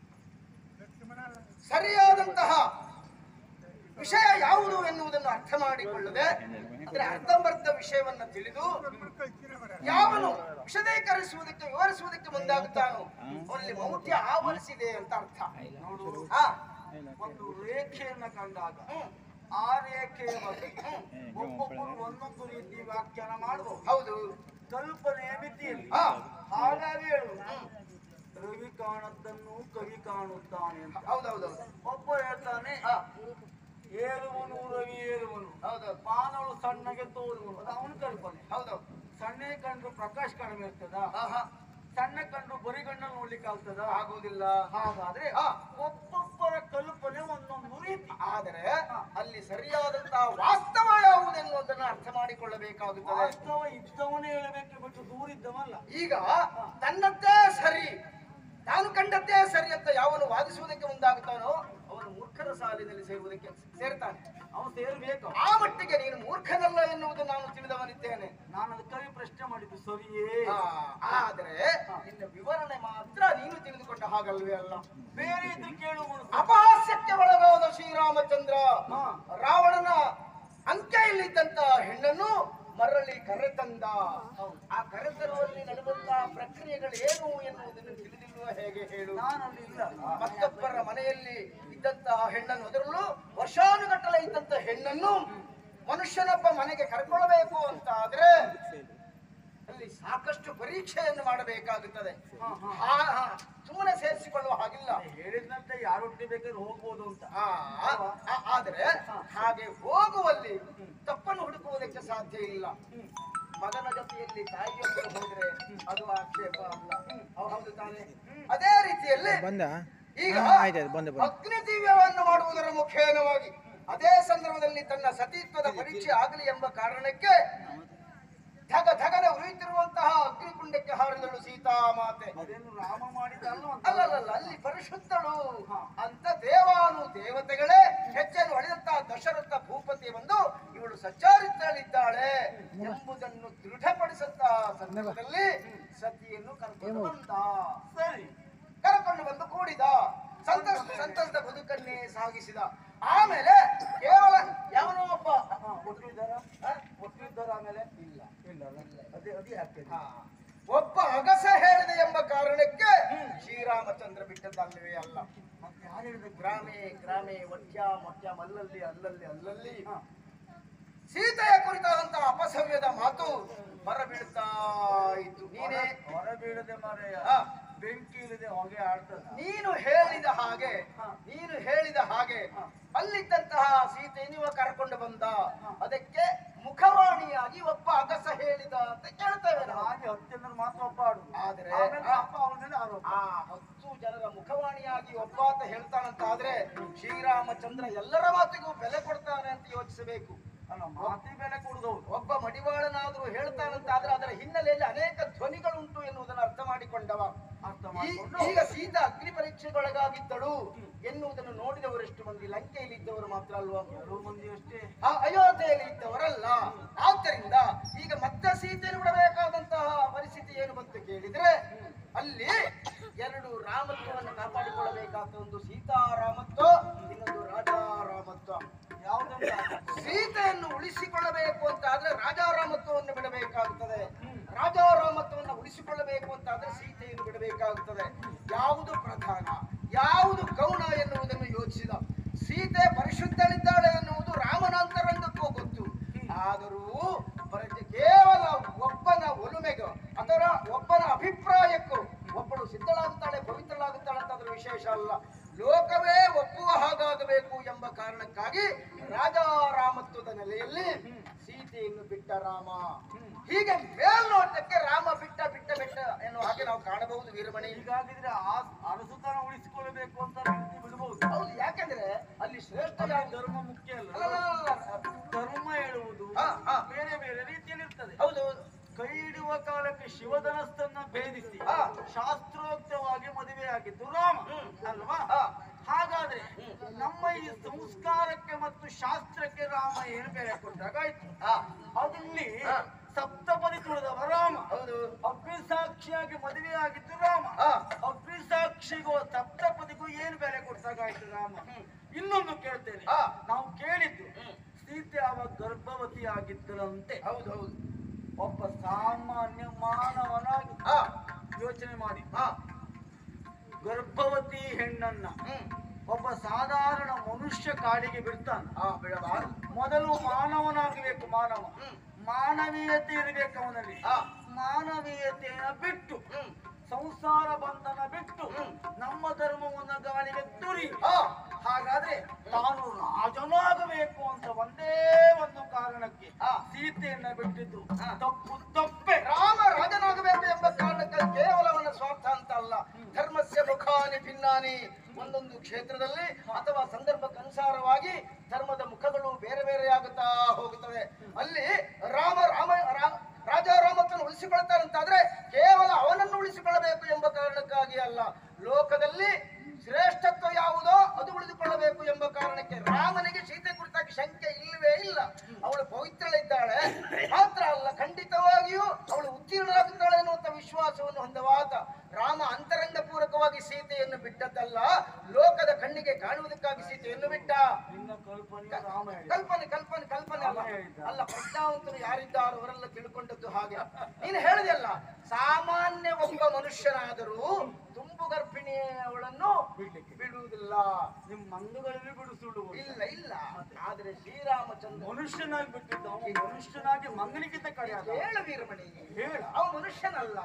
ಸರಿಯಾದಂತಹ ವಿಷಯ ಯಾವುದು ಎನ್ನುವುದನ್ನು ಅರ್ಥ ಮಾಡಿಕೊಳ್ಳದೆ ಅಂದ್ರೆ ಅರ್ಧಂಬರ್ಧ ವಿಷಯವನ್ನ ತಿಳಿದು ಯಾವನು ವಿಶದೀಕರಿಸುವುದಕ್ಕೆ ವಿವರಿಸುವುದಕ್ಕೆ ಮುಂದಾಗುತ್ತಾನೋ ಅವರಲ್ಲಿ ಮೌಢ್ಯ ಆವರಿಸಿದೆ ಅಂತ ಅರ್ಥ ನೋಡು ಆ ಒಂದು ರೇಖೆಯನ್ನ ಕಂಡಾಗ ಹ್ಮ್. ಆ ರೇಖೆಯ ಬಗ್ಗೆ ಒಬ್ಬೊಬ್ಬರು ಒಂದೊಂದು ರೀತಿ ವ್ಯಾಖ್ಯಾನ ಮಾಡಬಹುದು ಹೌದು ಕಲ್ಪನೆಯ ಮಿತಿಯಲ್ಲಿ ಆ ಹಾಗಾಗಿ ಹೇಳು ರವಿ ಕಾಣದ್ದನ್ನು ಕವಿ ಕಾಣುತ್ತಾನೆ ಅಂತ ಹೌದೌದು ಒಬ್ಬ ಹೇಳ್ತಾನೆ ಆ ಏರುವನು ರವಿ ಏರುವನು ಹೌದೌದು ಮಾನವರು ಸಣ್ಣಗೆ ತೋರುವನು ಅದು ಅವನ ಕಲ್ಪನೆ ಹೌದೌದು ಸಣ್ಣ ಕಂಡ್ರು ಪ್ರಕಾಶ್ ಕಡಿಮೆ ಇರ್ತದ ಹಾ ಹಾ ಸಣ್ಣ ಕಂಡ್ರು ಬರಿಗಣ್ಣಲ್ಲಿ ನೋಡ್ಲಿಕ್ಕೆ ಆಗ್ತದ ಆಗುವುದಿಲ್ಲ ಹಾಗಾದ್ರೆ ಆ ಒಬ್ಬೊಬ್ಬರ ಕಲ್ಪನೆ ಒಂದೊಂದು ರೀತಿ ಆದರೆ ಅಲ್ಲಿ ಸರಿಯಾದಂತಹ ವಾಸ್ತವ ಯಾವುದೆನ್ನುವುದನ್ನು ಅರ್ಥ ಮಾಡಿಕೊಳ್ಳಬೇಕಾಗುತ್ತದೆ ವಾಸ್ತವ ಇದ್ದವನೇ ಹೇಳಬೇಕು ಬಿಟ್ಟು ದೂರಿದ್ದವಲ್ಲ ಈಗ ತನ್ನದ್ದೇ ಸರಿ ತಾನು ಕಂಡದ್ದೇ ಸರಿ ಅಂತ ಯಾವನು ವಾದಿಸುವುದಕ್ಕೆ ಮುಂದಾಗುತ್ತಾನೋ ಅವನು ಮೂರ್ಖರ ಸಾಲಿನಲ್ಲಿ ಸೇರುವುದಕ್ಕೆ ಸೇರ್ತಾನೆ ಅವನು ಸೇರ್ಬೇಕು ಆ ಮಟ್ಟಿಗೆ ನೀನು ಮೂರ್ಖನಲ್ಲ ಎನ್ನುವುದು ನಾನು ತಿಳಿದವನಿದ್ದೇನೆ ನಾನು ಅದಕ್ಕಾಗಿ ಪ್ರಶ್ನೆ ಮಾಡಿದ್ದು ಸರಿಯೇ ಆ, ಆದ್ರೆ ನಿನ್ನ ವಿವರಣೆ ಮಾತ್ರ ನೀನು ತಿಳಿದುಕೊಂಡ ಹಾಗಲ್ವೇ ಅಲ್ಲ ಬೇರೆ ಇದ್ರೆ ಕೇಳುವ ಮನಸ್ಸು. ಅಪಹಾಸ್ಯಕ್ಕೆ ಒಳಗಾದ ಶ್ರೀರಾಮಚಂದ್ರ ಹಾ. ರಾವಣನ ಅಂಕೆಯಲ್ಲಿದ್ದಂತ ಹೆಣ್ಣನ್ನು ಮರಳಿ ಕರೆತಂದ ಆ ಕರೆತರುವಲ್ಲಿ ನಡೆದಂತಹ ಪ್ರಕ್ರಿಯೆಗಳು ಏನು ಎನ್ನುವುದನ್ನು ತಿಳಿದಿಲ್ವ ಹೇಗೆ ಹೇಳು ನಾನಲ್ಲಿ ಇಲ್ಲ ಮತ್ತೊಬ್ಬರ ಮನೆಯಲ್ಲಿ ಇದ್ದಂತಹ ಹೆಣ್ಣನ್ನು ಅದರಲ್ಲೂ ವರ್ಷಾನುಗಟ್ಟಲೆ ಇದ್ದಂತಹ ಹೆಣ್ಣನ್ನು ಮನುಷ್ಯನೊಬ್ಬ ಮನೆಗೆ ಕರ್ಕೊಳ್ಬೇಕು ಅಂತ ಆದ್ರೆ ಅಲ್ಲಿ ಸಾಕಷ್ಟು ಪರೀಕ್ಷೆಯನ್ನು ಮಾಡಬೇಕಾಗುತ್ತದೆ ಹಾ, ಹಾ, ಸುಮ್ಮನೆ ಸೇರಿಸಿಕೊಳ್ಳುವ ಹಾಗಿಲ್ಲ ಹೇಳಿದಂತೆ ಯಾರೊಟ್ಟಿಗೆ ಬೇಕಾದ್ರೂ ಹೋಗ್ಬೋದು ಅಂತ ಆ, ಆ- ಆದ್ರೆ ಹಾಗೆ ಹೋಗುವಲ್ಲಿ ತಪ್ಪನ್ನು ಹುಡುಕುವುದಕ್ಕೆ ಸಾಧ್ಯ ಇಲ್ಲ ಮಗನ ಜೊತೆಯಲ್ಲಿ ತಾಯಿಯೊಬ್ಬರು ಹೋದ್ರೆ ಅದು ಆಕ್ಷೇಪ ಅಲ್ಲ ಹೌ- ಹೌದು ತಾನೆ ಅದೇ ರೀತಿಯಲ್ಲಿ ಬಂದ ಈಗ ಹಾ, ಆಯ್ತಾಯ್ತು, ಬಂದೆ, ಬಂದೆ. ಅಗ್ನಿ ದಿವ್ಯವನ್ನು ಮಾಡುವುದರ ಮುಖೇನವಾಗಿ ಅದೇ ಸಂದರ್ಭದಲ್ಲಿ ತನ್ನ ಸತೀತ್ವದ ಪರೀಕ್ಷೆ ಆಗಲಿ ಎಂಬ ಕಾರಣಕ್ಕೆ ಧಗ ಧಗನ ಉರಿಯುತ್ತಿರುವಂತಹ ಅಗ್ನಿಕುಂಡಕ್ಕೆ ಹಾರಿದಳು ಸೀತಾಮಾತೆ ಅದೇನು ರಾಮ ಮಾಡಿದಲ್ಲ ಅಂತ ಅಲ್ಲಲ್ಲ ಅಲ್ಲಿ ಪರಿಶುದ್ಧಳು ಅಂತ ದೇವಾನು ದೇವತೆಗಳೇ ಹೆಜ್ಜೆಯನ್ನು ಹೊಡೆದಂತಹ ದಶರಥ ಭೂಪತಿ ಬಂದು ಇವಳು ಸಚ್ಚಾರಿತ್ರಳಿದ್ದಾಳೆ ಎಂಬುದನ್ನು ದೃಢಪಡಿಸುತ್ತಾ ಸಂದರ್ಭದಲ್ಲಿ ಸತಿಯನ್ನು ಕರ್ಕೊಂಡು ಬಂದ ಸರಿ ಕರ್ಕೊಂಡು ಬಂದು ಕೂಡಿದ ಸಂತಸ ಸಂತಸದ ಬದುಕನ್ನೇ ಸಾಗಿಸಿದ ಆಮೇಲೆ ಕೇವಲ ಯಾವನೋ ಒಬ್ಬ ಹಾ, ಒಟ್ಟಿದ್ದಾರ ಆ? ಒಟ್ಟಿದ್ದಾರ ಆಮೇಲೆ ಇಲ್ಲ ಇಲ್ಲ ಅಲ್ಲ? ಅದೇ ಅದೇ ಹಾಕ್ತೇನೆ ಹಾ. ಒಬ್ಬ ಅಗಸ ಹೇಳಿದೆ ಎಂಬ ಕಾರಣಕ್ಕೆ ಶ್ರೀರಾಮಚಂದ್ರ ಬಿಟ್ಟದ್ದಲ್ಲವೇ ಅಲ್ಲ ಮತ್ತೆ ಯಾರು ಹೇಳಿದ ಗ್ರಾಮೇ ಗ್ರಾಮೇ ವಟ್ಯ ಮಟ್ಯ ಮಲ್ಲಲ್ಲಿ ಅಲ್ಲಲ್ಲಿ ಅಲ್ಲಲ್ಲಿ ಹಾ. ಸೀತೆಯ ಕುರಿತಾದಂತಹ ಅಪಸವ್ಯದ ಮಾತು ಹೊರಬೀಳ್ತಾ ಇತ್ತು ನೀನೇ ಹೊರ ಬೀಳದೆ ಮಾರೆಯ ಹಾ. ಬೆಂಕಿ ಇಲ್ಲದೆ ಹೊಗೆ ಆಡ್ತದ ನೀನು ಹೇಳಿದ ಹಾಗೆ ನೀನು ಹೇಳಿದ ಹಾಗೆ ಅಲ್ಲಿದ್ದಂತಹ ಸೀತೆ ನೀವ ಕರ್ಕೊಂಡು ಬಂದ ಅದಕ್ಕೆ ಮುಖವಾಣಿಯಾಗಿ ಒಬ್ಬ ಅಗಸ ಹೇಳಿದ ಅಂತ ಕೇಳ್ತೇವೆ ನಾವು ಹಾಗೆ ಹತ್ತು ಜನರು ಮಾತ್ರ ಒಬ್ಬ ಆಡು ಆದ್ರೆ ಆಮೇಲೆ ಆ- ಅಪ್ಪ ಅವನ ಮೇಲೆ ಆರೋಪ ಆ ಹತ್ತು ಜನರ ಮುಖವಾಣಿಯಾಗಿ ಒಬ್ಬಾತ ಹೇಳ್ತಾನಂತ ಆದ್ರೆ ಶ್ರೀರಾಮಚಂದ್ರ ಎಲ್ಲರ ಮಾತಿಗೂ ಬೆಲೆ ಕೊಡ್ತಾನೆ ಅಂತ ಯೋಚಿಸಬೇಕು ಅಲ್ಲ ಮಾತಿ ಬೆಲೆ ಕೊಡುದವ್ರು ಒಬ್ಬ ಮಡಿವಾಳನಾದ್ರೂ ಹೇಳ್ತಾನಂತ ಆದ್ರೆ ಅದರ ಹಿನ್ನೆಲೆಯಲ್ಲಿ ಅನೇಕ ಧ್ವನಿಗಳುಂಟು ಎನ್ನುವುದನ್ನು ಅರ್ಥ ಮಾಡಿಕೊಂಡವ ಅರ್ಥ ಈ- ಮಾಡಿಕೊಂಡು ಈಗ ಸೀತಾ ಅಗ್ನಿ ಪರೀಕ್ಷೆಗೊಳಗಾಗಿದ್ದಳು ಎನ್ನುವುದನ್ನು ನೋಡಿದವರೆಷ್ಟು ಮಂದಿ ಲಂಕೆಯಲ್ಲಿ ಇದ್ದವರು ಮಾತ್ರ ಅಲ್ವಾ ಕೆಲವು ಮಂದಿ ಅಷ್ಟೇ ಆ ಅಯೋಧ್ಯೆಯಲ್ಲಿ ಇದ್ದವರಲ್ಲ ಆದ್ದರಿಂದ ಈಗ ಮತ್ತೆ ಸೀತೆಯನ್ನು ಬಿಡಬೇಕಾದಂತಹ ಪರಿಸ್ಥಿತಿ ಏನು ಬಂತು ಕೇಳಿದ್ರೆ ಅಲ್ಲಿ ಎರಡು ರಾಮತ್ವವನ್ನು ಕಾಪಾಡಿಕೊಳ್ಳಬೇಕಾದ ಒಂದು ಸೀತಾರಾಮತ್ವ ಇನ್ನೊಂದು ರಾಜಾರಾಮತ್ವ ಯಾವುದೆಲ್ಲ ಸೀತೆಯ ಯೋಚಿಸಬೇಕಾಗುತ್ತದೆ ಯಾವುದು ಪ್ರಧಾನ ಯಾವುದು ಗೌಣ ಎನ್ನುವುದನ್ನು ಯೋಚಿಸಿದ ಸೀತೆ ಪರಿಶುದ್ಧಳಿದ್ದಾಳೆ ಎನ್ನುವುದು ರಾಮನ ಅಂತರಂಗಕ್ಕೂ ಗೊತ್ತು ಆದರೂ ಪ್ರಜೆ ಕೇವಲ ಒಬ್ಬನ ಒಲುಮೆಗೂ ಅಥವಾ ಒಬ್ಬನ ಅಭಿಪ್ರಾಯಕ್ಕೂ ಒಬ್ಬಳು ಸಿದ್ಧಳಾಗುತ್ತಾಳೆ ಪವಿತ್ರಳಾಗುತ್ತಾಳೆ ಅಂತ ಅದರ ವಿಶೇಷ ಅಲ್ಲ ಲೋಕವೇ ಒಪ್ಪುವ ಹಾಗಾಗಬೇಕು ಎಂಬ ಕಾರಣಕ್ಕಾಗಿ ರಾಜಾರಾಮತ್ವದ ನೆಲೆಯಲ್ಲಿ ಸೀತೆಯನ್ನು ಬಿಟ್ಟ ರಾಮ ಹೀಗೆ ಮೇಲ್ನೋಟಕ್ಕೆ ರಾಮ ಬಿಟ್ಟ ಬಿಟ್ಟ ಬಿಟ್ಟ ಎನ್ನುವ ಹಾಗೆ ನಾವು ಕಾಣಬಹುದು ವೀರಮಣಿ ಹೀಗಾಗಿದ್ರೆ ಆ ಅರಸುತನ ಉಳಿಸಿಕೊಳ್ಳಬೇಕು ಅಂತ ವ್ಯಕ್ತಿ ಬಿಡಬಹುದು ಹೌದು ಯಾಕಂದ್ರೆ ಅಲ್ಲಿ ಶ್ರೇಷ್ಠ ಅಲ್ಲಿ ಯಾವುದು? ಧರ್ಮ ಮುಖ್ಯ ಅಲ್ಲ ಅಲ್ಲ, ಅಲ್ಲ, ಅಲ್ಲ, ಅಲ್ಲ. ಧರ್ಮ ಹೇಳುವುದು ಹಾ, ಹಾ. ಬೇರೆ ಬೇರೆ ರೀತಿಯಲ್ಲಿ ಇರ್ತದೆ ಹೌದು ಕೈ ಇಡುವ ಕಾಲಕ್ಕೆ ಶಿವಧನಸ್ಥನ್ನ ಭೇದಿಸಿ ಹಾ. ಶಾಸ್ತ್ರೋಕ್ತವಾಗಿ ಮದುವೆಯಾಗಿದ್ದು ರಾಮ ಅಲ್ವಾ ಹಾ. ಹಾಗಾದ್ರೆ ನಮ್ಮ ಈ ಸಂಸ್ಕಾರಕ್ಕೆ ಮತ್ತು ಶಾಸ್ತ್ರಕ್ಕೆ ರಾಮ ಏನು ಬೆಲೆ ಕೊಟ್ಟಾಗಾಯ್ತು ಹಾ, ಅದಲ್ಲಿ ಹಾ. ಸಪ್ತಪದಿ ತುಳಿದವ ರಾಮ ಹೌದು ಅಗ್ನಿಸಾಕ್ಷಿಯಾಗಿ ಮದುವೆಯಾಗಿದ್ದು ರಾಮ ಹಾ. ಅಗ್ನಿಸಾಕ್ಷಿಗೂ ಸಪ್ತಪದಿಗೂ ಏನು ಬೆಲೆ ಕೊಟ್ಟಾಗಾಯ್ತು ರಾಮ ಇನ್ನೊಂದು ಕೇಳ್ತೇನೆ ಹಾ. ನಾವು ಕೇಳಿದ್ದು ಸೀತೆ ಅವ ಗರ್ಭವತಿ ಆಗಿದ್ದರಂತೆ ಹೌದು ಹೌದು ಒಬ್ಬ ಸಾಮಾನ್ಯ ಮಾನವನಾಗಿ ಹಾ ಯೋಚನೆ ಮಾಡಿ ಹಾ ಗರ್ಭವತಿ ಹೆಣ್ಣನ್ನ ಹ್ಮ್ ಒಬ್ಬ ಸಾಧಾರಣ ಮನುಷ್ಯ ಕಾಡಿಗೆ ಬಿಡ್ತಾನೆ ಹಾ ಬಿಡಬಾರದು ಮೊದಲು ಮಾನವನಾಗಬೇಕು ಮಾನವ ಹ್ಮ್. ಮಾನವೀಯತೆ ಇರಬೇಕು ಅವನಲ್ಲಿ ಹಾ ಮಾನವೀಯತೆಯನ್ನ ಬಿಟ್ಟು ಹ್ಮ್ ಸಂಸಾರ ಬಂಧನ ಬಿಟ್ಟು ಹ್ಮ್. ನಮ್ಮ ಧರ್ಮವನ್ನ ಗಾಳಿಗೆ ತುರಿ ಹಾ ಹಾಗಾದ್ರೆ ತಾನು ರಾಜನಾಗಬೇಕು ಅಂತ ಒಂದೇ ಒಂದು ಕಾರಣಕ್ಕೆ ಹಾ. ಸೀತೆಯನ್ನ ಬಿಟ್ಟಿದ್ದು ಹಾ. ತಪ್ಪು ತಪ್ಪೆ ರಾಮ ರಾಜನಾಗಬೇಕು ಎಂಬ ಕಾರಣಕ್ಕೆ ಕೇವಲ ಅವನ ಸ್ವಾರ್ಥ ಅಂತ ಅಲ್ಲ ಧರ್ಮಸ್ಯ ಮುಖಾನಿ ಭಿನ್ನಾನಿ ಒಂದೊಂದು ಕ್ಷೇತ್ರದಲ್ಲಿ ಅಥವಾ ಸಂದರ್ಭಕ್ಕನುಸಾರವಾಗಿ ಧರ್ಮದ ಮುಖಗಳು ಬೇರೆ ಬೇರೆಯಾಗುತ್ತಾ ಹೋಗುತ್ತವೆ ಅಲ್ಲಿ ರಾಮ ರಾಮ ರಾ- ರಾಜಾರಾಮತ್ವವನ್ನು ಉಳಿಸಿಕೊಳ್ತಾರಂತಾದ್ರೆ ಕೇವಲ ಅವನನ್ನು ಉಳಿಸಿಕೊಳ್ಳಬೇಕು ಎಂಬ ಕಾರಣಕ್ಕಾಗಿ ಅಲ್ಲ ಲೋಕದಲ್ಲಿ ಶ್ರೇಷ್ಠತ್ವ ಯಾವುದೋ ಅದು ಉಳಿದುಕೊಳ್ಳಬೇಕು ಎಂಬ ಕಾರಣಕ್ಕೆ ರಾಮನಿಗೆ ಸೀತೆ ಕುರಿತಾಗಿ ಶಂಕೆ ಇಲ್ಲವೇ ಇಲ್ಲ ಅವಳು ಪವಿತ್ರಳಿದ್ದಾಳೆ ಮಾತ್ರ ಅಲ್ಲ ಖಂಡಿತವಾಗಿಯೂ ಅವಳು ಉತ್ತೀರ್ಣರಾಗುತ್ತಾಳೆ ಎನ್ನುವಂತ ವಿಶ್ವಾಸವನ್ನು ಹೊಂದವಾತ ರಾಮ ಅಂತರಂಗ ಪೂರ್ವಕವಾಗಿ ಸೀತೆಯನ್ನು ಬಿಟ್ಟದ್ದಲ್ಲ ಲೋಕದ ಕಣ್ಣಿಗೆ ಕಾಣುವುದಕ್ಕಾಗಿ ಸೀತೆಯನ್ನು ಬಿಟ್ಟ ನಿನ್ನ ಕಲ್ಪನೆ ರಾಮ ಹೇಳಿದ. ಕಲ್ಪನೆ ಕಲ್ಪನೆ ಕಲ್ಪನೆ ಅಲ್ಲ ರಾಮ ಹೇಳಿದ. ಅಲ್ಲ ಪ್ರಜ್ಞಾವಂತರು ಯಾರಿದ್ದಾರೋ ಅವರೆಲ್ಲ ತಿಳ್ಕೊಂಡದ್ದು ಹಾಗೆ ನೀನು ಹೇಳಿದೆಯಲ್ಲ ಸಾಮಾನ್ಯ ಒಬ್ಬ ಮನುಷ್ಯನಾದರೂ ತುಂಬು ಗರ್ಭಿಣಿಯವಳನ್ನು ಬಿಡ್ಲಿಕ್ಕೆ. ಬಿಡುವುದಿಲ್ಲ ನಿಮ್ ಮಂಗಗಳಲ್ಲಿ ಬಿಡಿಸುಡು ಇಲ್ಲ ಇಲ್ಲ ಆದ್ರೆ ಶ್ರೀರಾಮಚಂದ್ರ ಮನುಷ್ಯನಾಗಿ ಬಿಟ್ಟಿದ್ದ ಅವನು ಮನುಷ್ಯನಾಗಿ ಮಂಗನಿಗಿಂತ ಕಡೆಯಾದ ಹೇಳು ವೀರಮಣಿ ಹೇಳ ಅವ ಮನುಷ್ಯನಲ್ಲ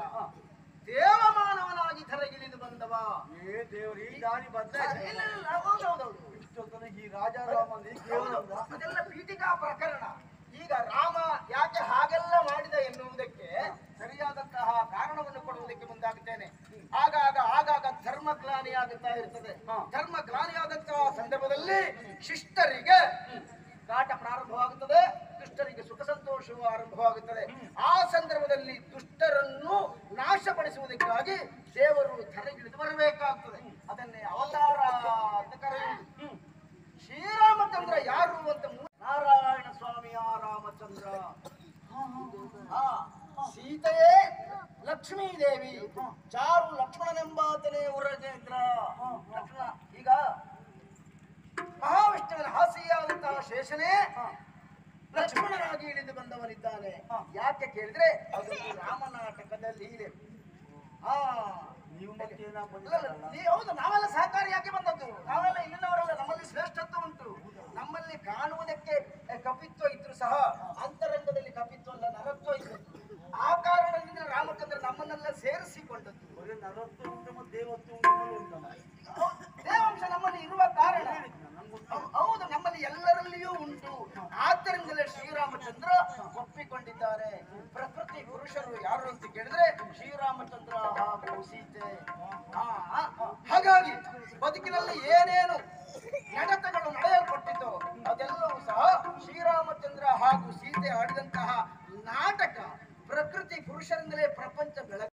ದೇವಮಾನವನಾಗಿ ಧರೆಗಿಳಿದು ಬಂದವ ಏ ದೇವ್ರು ಈ ದಾರಿ ಬದ್ದ ಇಲ್ಲ, ಇಲ್ಲ, ಹೌದು, ಹೌದು, ಹೌದು. ಇಷ್ಟೊತ್ತನ ಈ ರಾಜಾರಾಮಲ್ಲಿ ಕೇವಲ ಅದೆಲ್ಲ ಪೀಠಿಕಾ ಪ್ರಕರಣ ಈಗ ರಾಮ ಯಾಕೆ ಹಾಗೆಲ್ಲ ಮಾಡಿದ ಎನ್ನುವುದಕ್ಕೆ ಸರಿಯಾದಂತಹ ಕಾರಣವನ್ನು ಕೊಡುವುದಕ್ಕೆ ಮುಂದಾಗುತ್ತೇನೆ ಆಗಾಗ ಆಗಾಗ ಧರ್ಮ ಗ್ಲಾನಿಯಾಗುತ್ತಾ ಇರ್ತದೆ ಹಾ. ಧರ್ಮ ಗ್ಲಾನಿಯಾದಂತಹ ಸಂದರ್ಭದಲ್ಲಿ ಶಿಷ್ಟರಿಗೆ ಕಾಟ ಪ್ರಾರಂಭವಾಗುತ್ತದೆ ದುಷ್ಟರಿಗೆ ಸುಖ ಸಂತೋಷವು ಆರಂಭವಾಗುತ್ತದೆ ಆ ಸಂದರ್ಭದಲ್ಲಿ ದುಷ್ಟರನ್ನು ನಾಶಪಡಿಸುವುದಕ್ಕಾಗಿ ದೇವರು ಧರೆಗಿಳಿದು ಬರಬೇಕಾಗ್ತದೆ ಅದನ್ನೇ ಅವತಾರ ಅಂತ ಕರೆಯುವುದು ಶ್ರೀರಾಮಚಂದ್ರ ಯಾರು ಅಂತ ಮೂ- ನಾರಾಯಣ ಸ್ವಾಮಿಯ ರಾಮಚಂದ್ರ ಆ, ಸೀತೆಯೇ ಲಕ್ಷ್ಮೀ ದೇವಿ ಚಾರು ಲಕ್ಷ್ಮಣನೆಂಬಾತನೇ ಉರಗೇಂದ್ರ ಲಕ್ಷ್ಮಣ ಈಗ ಮಹಾವಿಷ್ಣುವಿನ ಹಾಸಿಯಾದಂತಹ ಶೇಷನೇ ಲಕ್ಷ್ಮಣನಾಗಿ ಇಳಿದು ಬಂದವನಿದ್ದಾನೆ ಯಾಕೆ ಕೇಳಿದ್ರೆ ಅದು ರಾಮನಾಟಕದ ಲೀಲೆ ಆ ನೀವು ಮತ್ತೇನ ಇಲ್ಲ, ಇಲ್ಲ, ಈ- ಹೌದು ನಾವೆಲ್ಲ ಸಹಕಾರಿಯಾಗಿ ಬಂದದ್ದು ನಾವೆಲ್ಲ ಇಲ್ಲಿನವರೆಲ್ಲ ನಮ್ಮಲ್ಲಿ ಶ್ರೇಷ್ಠತ್ವ ಉಂಟು ನಮ್ಮಲ್ಲಿ ಕಾಣುವುದಕ್ಕೆ ಅಹ್, ಕಪಿತ್ವ ಇದ್ರು ಸಹ ಅಂತರಂಗದಲ್ಲಿ ಕಪಿತ್ವ ಅಲ್ಲ ನರತ್ವ ಇದ್ದದ್ದು ಆ ಕಾರಣದಿಂದ ರಾಮಚಂದ್ರ ನಮ್ಮನ್ನೆಲ್ಲ ಸೇರಿಸಿಕೊಂಡದ್ದು ಬರೀ ನಲವತ್ತು ಉಂಟು ಮತ್ತು ದೇವತ್ತು ಉಂಟು ಉಂಟಲ್ಲ ಹೌದು, ದೇವಾಂಶ ನಮ್ಮಲ್ಲಿ ಇರುವ ಕಾರಣ ಹೌ- ಹೌದು ನಮ್ಮಲ್ಲಿ ಎಲ್ಲರಲ್ಲಿಯೂ ಉಂಟು ಆದ್ದರಿಂದಲೇ ಶ್ರೀರಾಮಚಂದ್ರ ಒಪ್ಪಿಕೊಂಡಿದ್ದಾರೆ ಪ್ರಕೃತಿ ಪುರುಷರು ಯಾರು ಅಂತ ಕೇಳಿದ್ರೆ ಶ್ರೀರಾಮಚಂದ್ರ ಹಾಗೂ ಸೀತೆ ಆ, ಆ, ಹಾಗಾಗಿ ಬದುಕಿನಲ್ಲಿ ಏನೇನು ನಡತೆಗಳು ನಡೆಯಲ್ಪಟ್ಟಿತು ಅದೆಲ್ಲವೂ ಸಹ ಶ್ರೀರಾಮಚಂದ್ರ ಹಾಗೂ ಸೀತೆ ಆಡಿದಂತಹ ನಾಟಕ ಪ್ರಕೃತಿ ಪುರುಷರಿಂದಲೇ ಪ್ರಪಂಚ ಬೆಳಕು